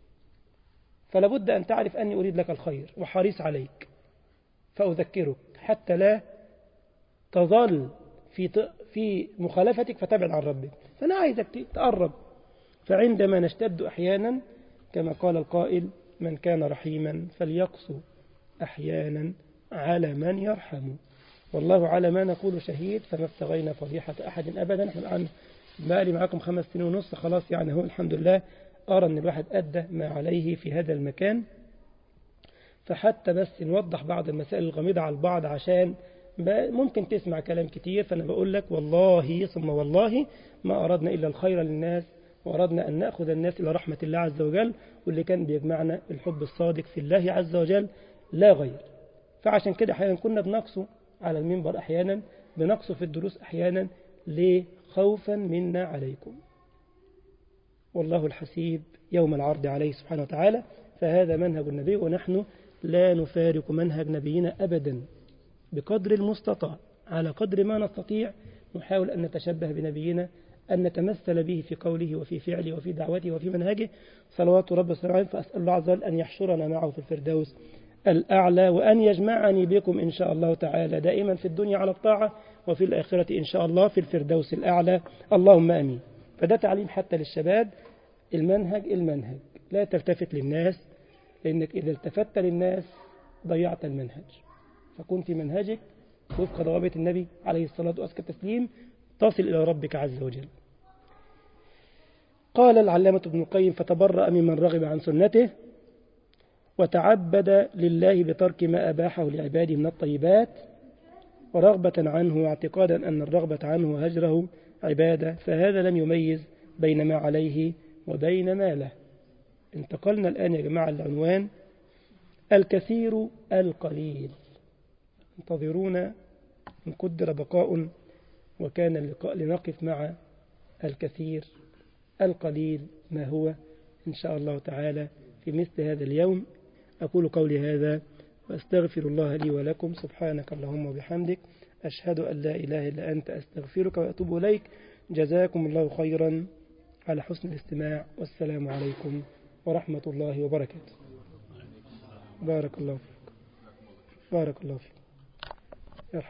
فلا بد ان تعرف اني اريد لك الخير وحريص عليك فأذكرك حتى لا تظل في في مخالفتك فتبعد عن ربك فأنا عايزك تقرب فعندما نشتد أحيانا كما قال القائل من كان رحيما فليقسو أحيانا على من يرحم والله على ما نقول شهيد فما ابتغينا فضيحة أحد أبدا احنا الآن بقالي معاكم خمس سنين ونص خلاص يعني هو الحمد لله أرى أن الواحد أدى ما عليه في هذا المكان فحتى بس نوضح بعض المسائل الغامضة على البعض عشان ممكن تسمع كلام كتير فأنا بقول لك والله ثم والله ما أردنا إلا الخير للناس وأردنا أن نأخذ الناس إلى رحمة الله عز وجل واللي كان بيجمعنا الحب الصادق في الله عز وجل لا غير فعشان كده أحيانا كنا بنقصه على المنبر أحيانا بنقصه في الدروس أحيانا ليه خوفا منا عليكم والله الحسيب يوم العرض عليه سبحانه وتعالى فهذا منهج النبي ونحن لا نفارق منهج نبينا أبدا بقدر المستطاع على قدر ما نستطيع نحاول أن نتشبه بنبينا أن نتمثل به في قوله وفي فعله وفي دعوته وفي منهجه صلوات رب وسلامه عليه فأسأل الله عز وجل أن يحشرنا معه في الفردوس الأعلى وأن يجمعني بكم إن شاء الله تعالى دائما في الدنيا على الطاعة وفي الآخرة إن شاء الله في الفردوس الأعلى اللهم أمين فده تعليم حتى للشباب المنهج المنهج لا تلتفت للناس لأنك إذا التفت للناس ضيعت المنهج فكن في منهجك وفق ضوابط النبي عليه الصلاة والسلام التسليم تصل إلى ربك عز وجل قال العلامة ابن القيم فتبرأ ممن رغب عن سنته وتعبد لله بترك ما أباحه لعباده من الطيبات ورغبة عنه واعتقادا أن الرغبة عنه هجره عبادة فهذا لم يميز بين ما عليه وبين ما له انتقلنا الآن يا جماعة العنوان الكثير القليل انتظرونا إن قدر بقاء وكان اللقاء لنقف مع الكثير القليل ما هو إن شاء الله تعالى في مثل هذا اليوم أقول قولي هذا وأستغفر الله لي ولكم سبحانك اللهم وبحمدك أشهد أن لا إله إلا أنت أستغفرك وأتوب إليك جزاكم الله خيرا على حسن الاستماع والسلام عليكم ورحمة الله وبركاته بارك الله فيك بارك الله فيك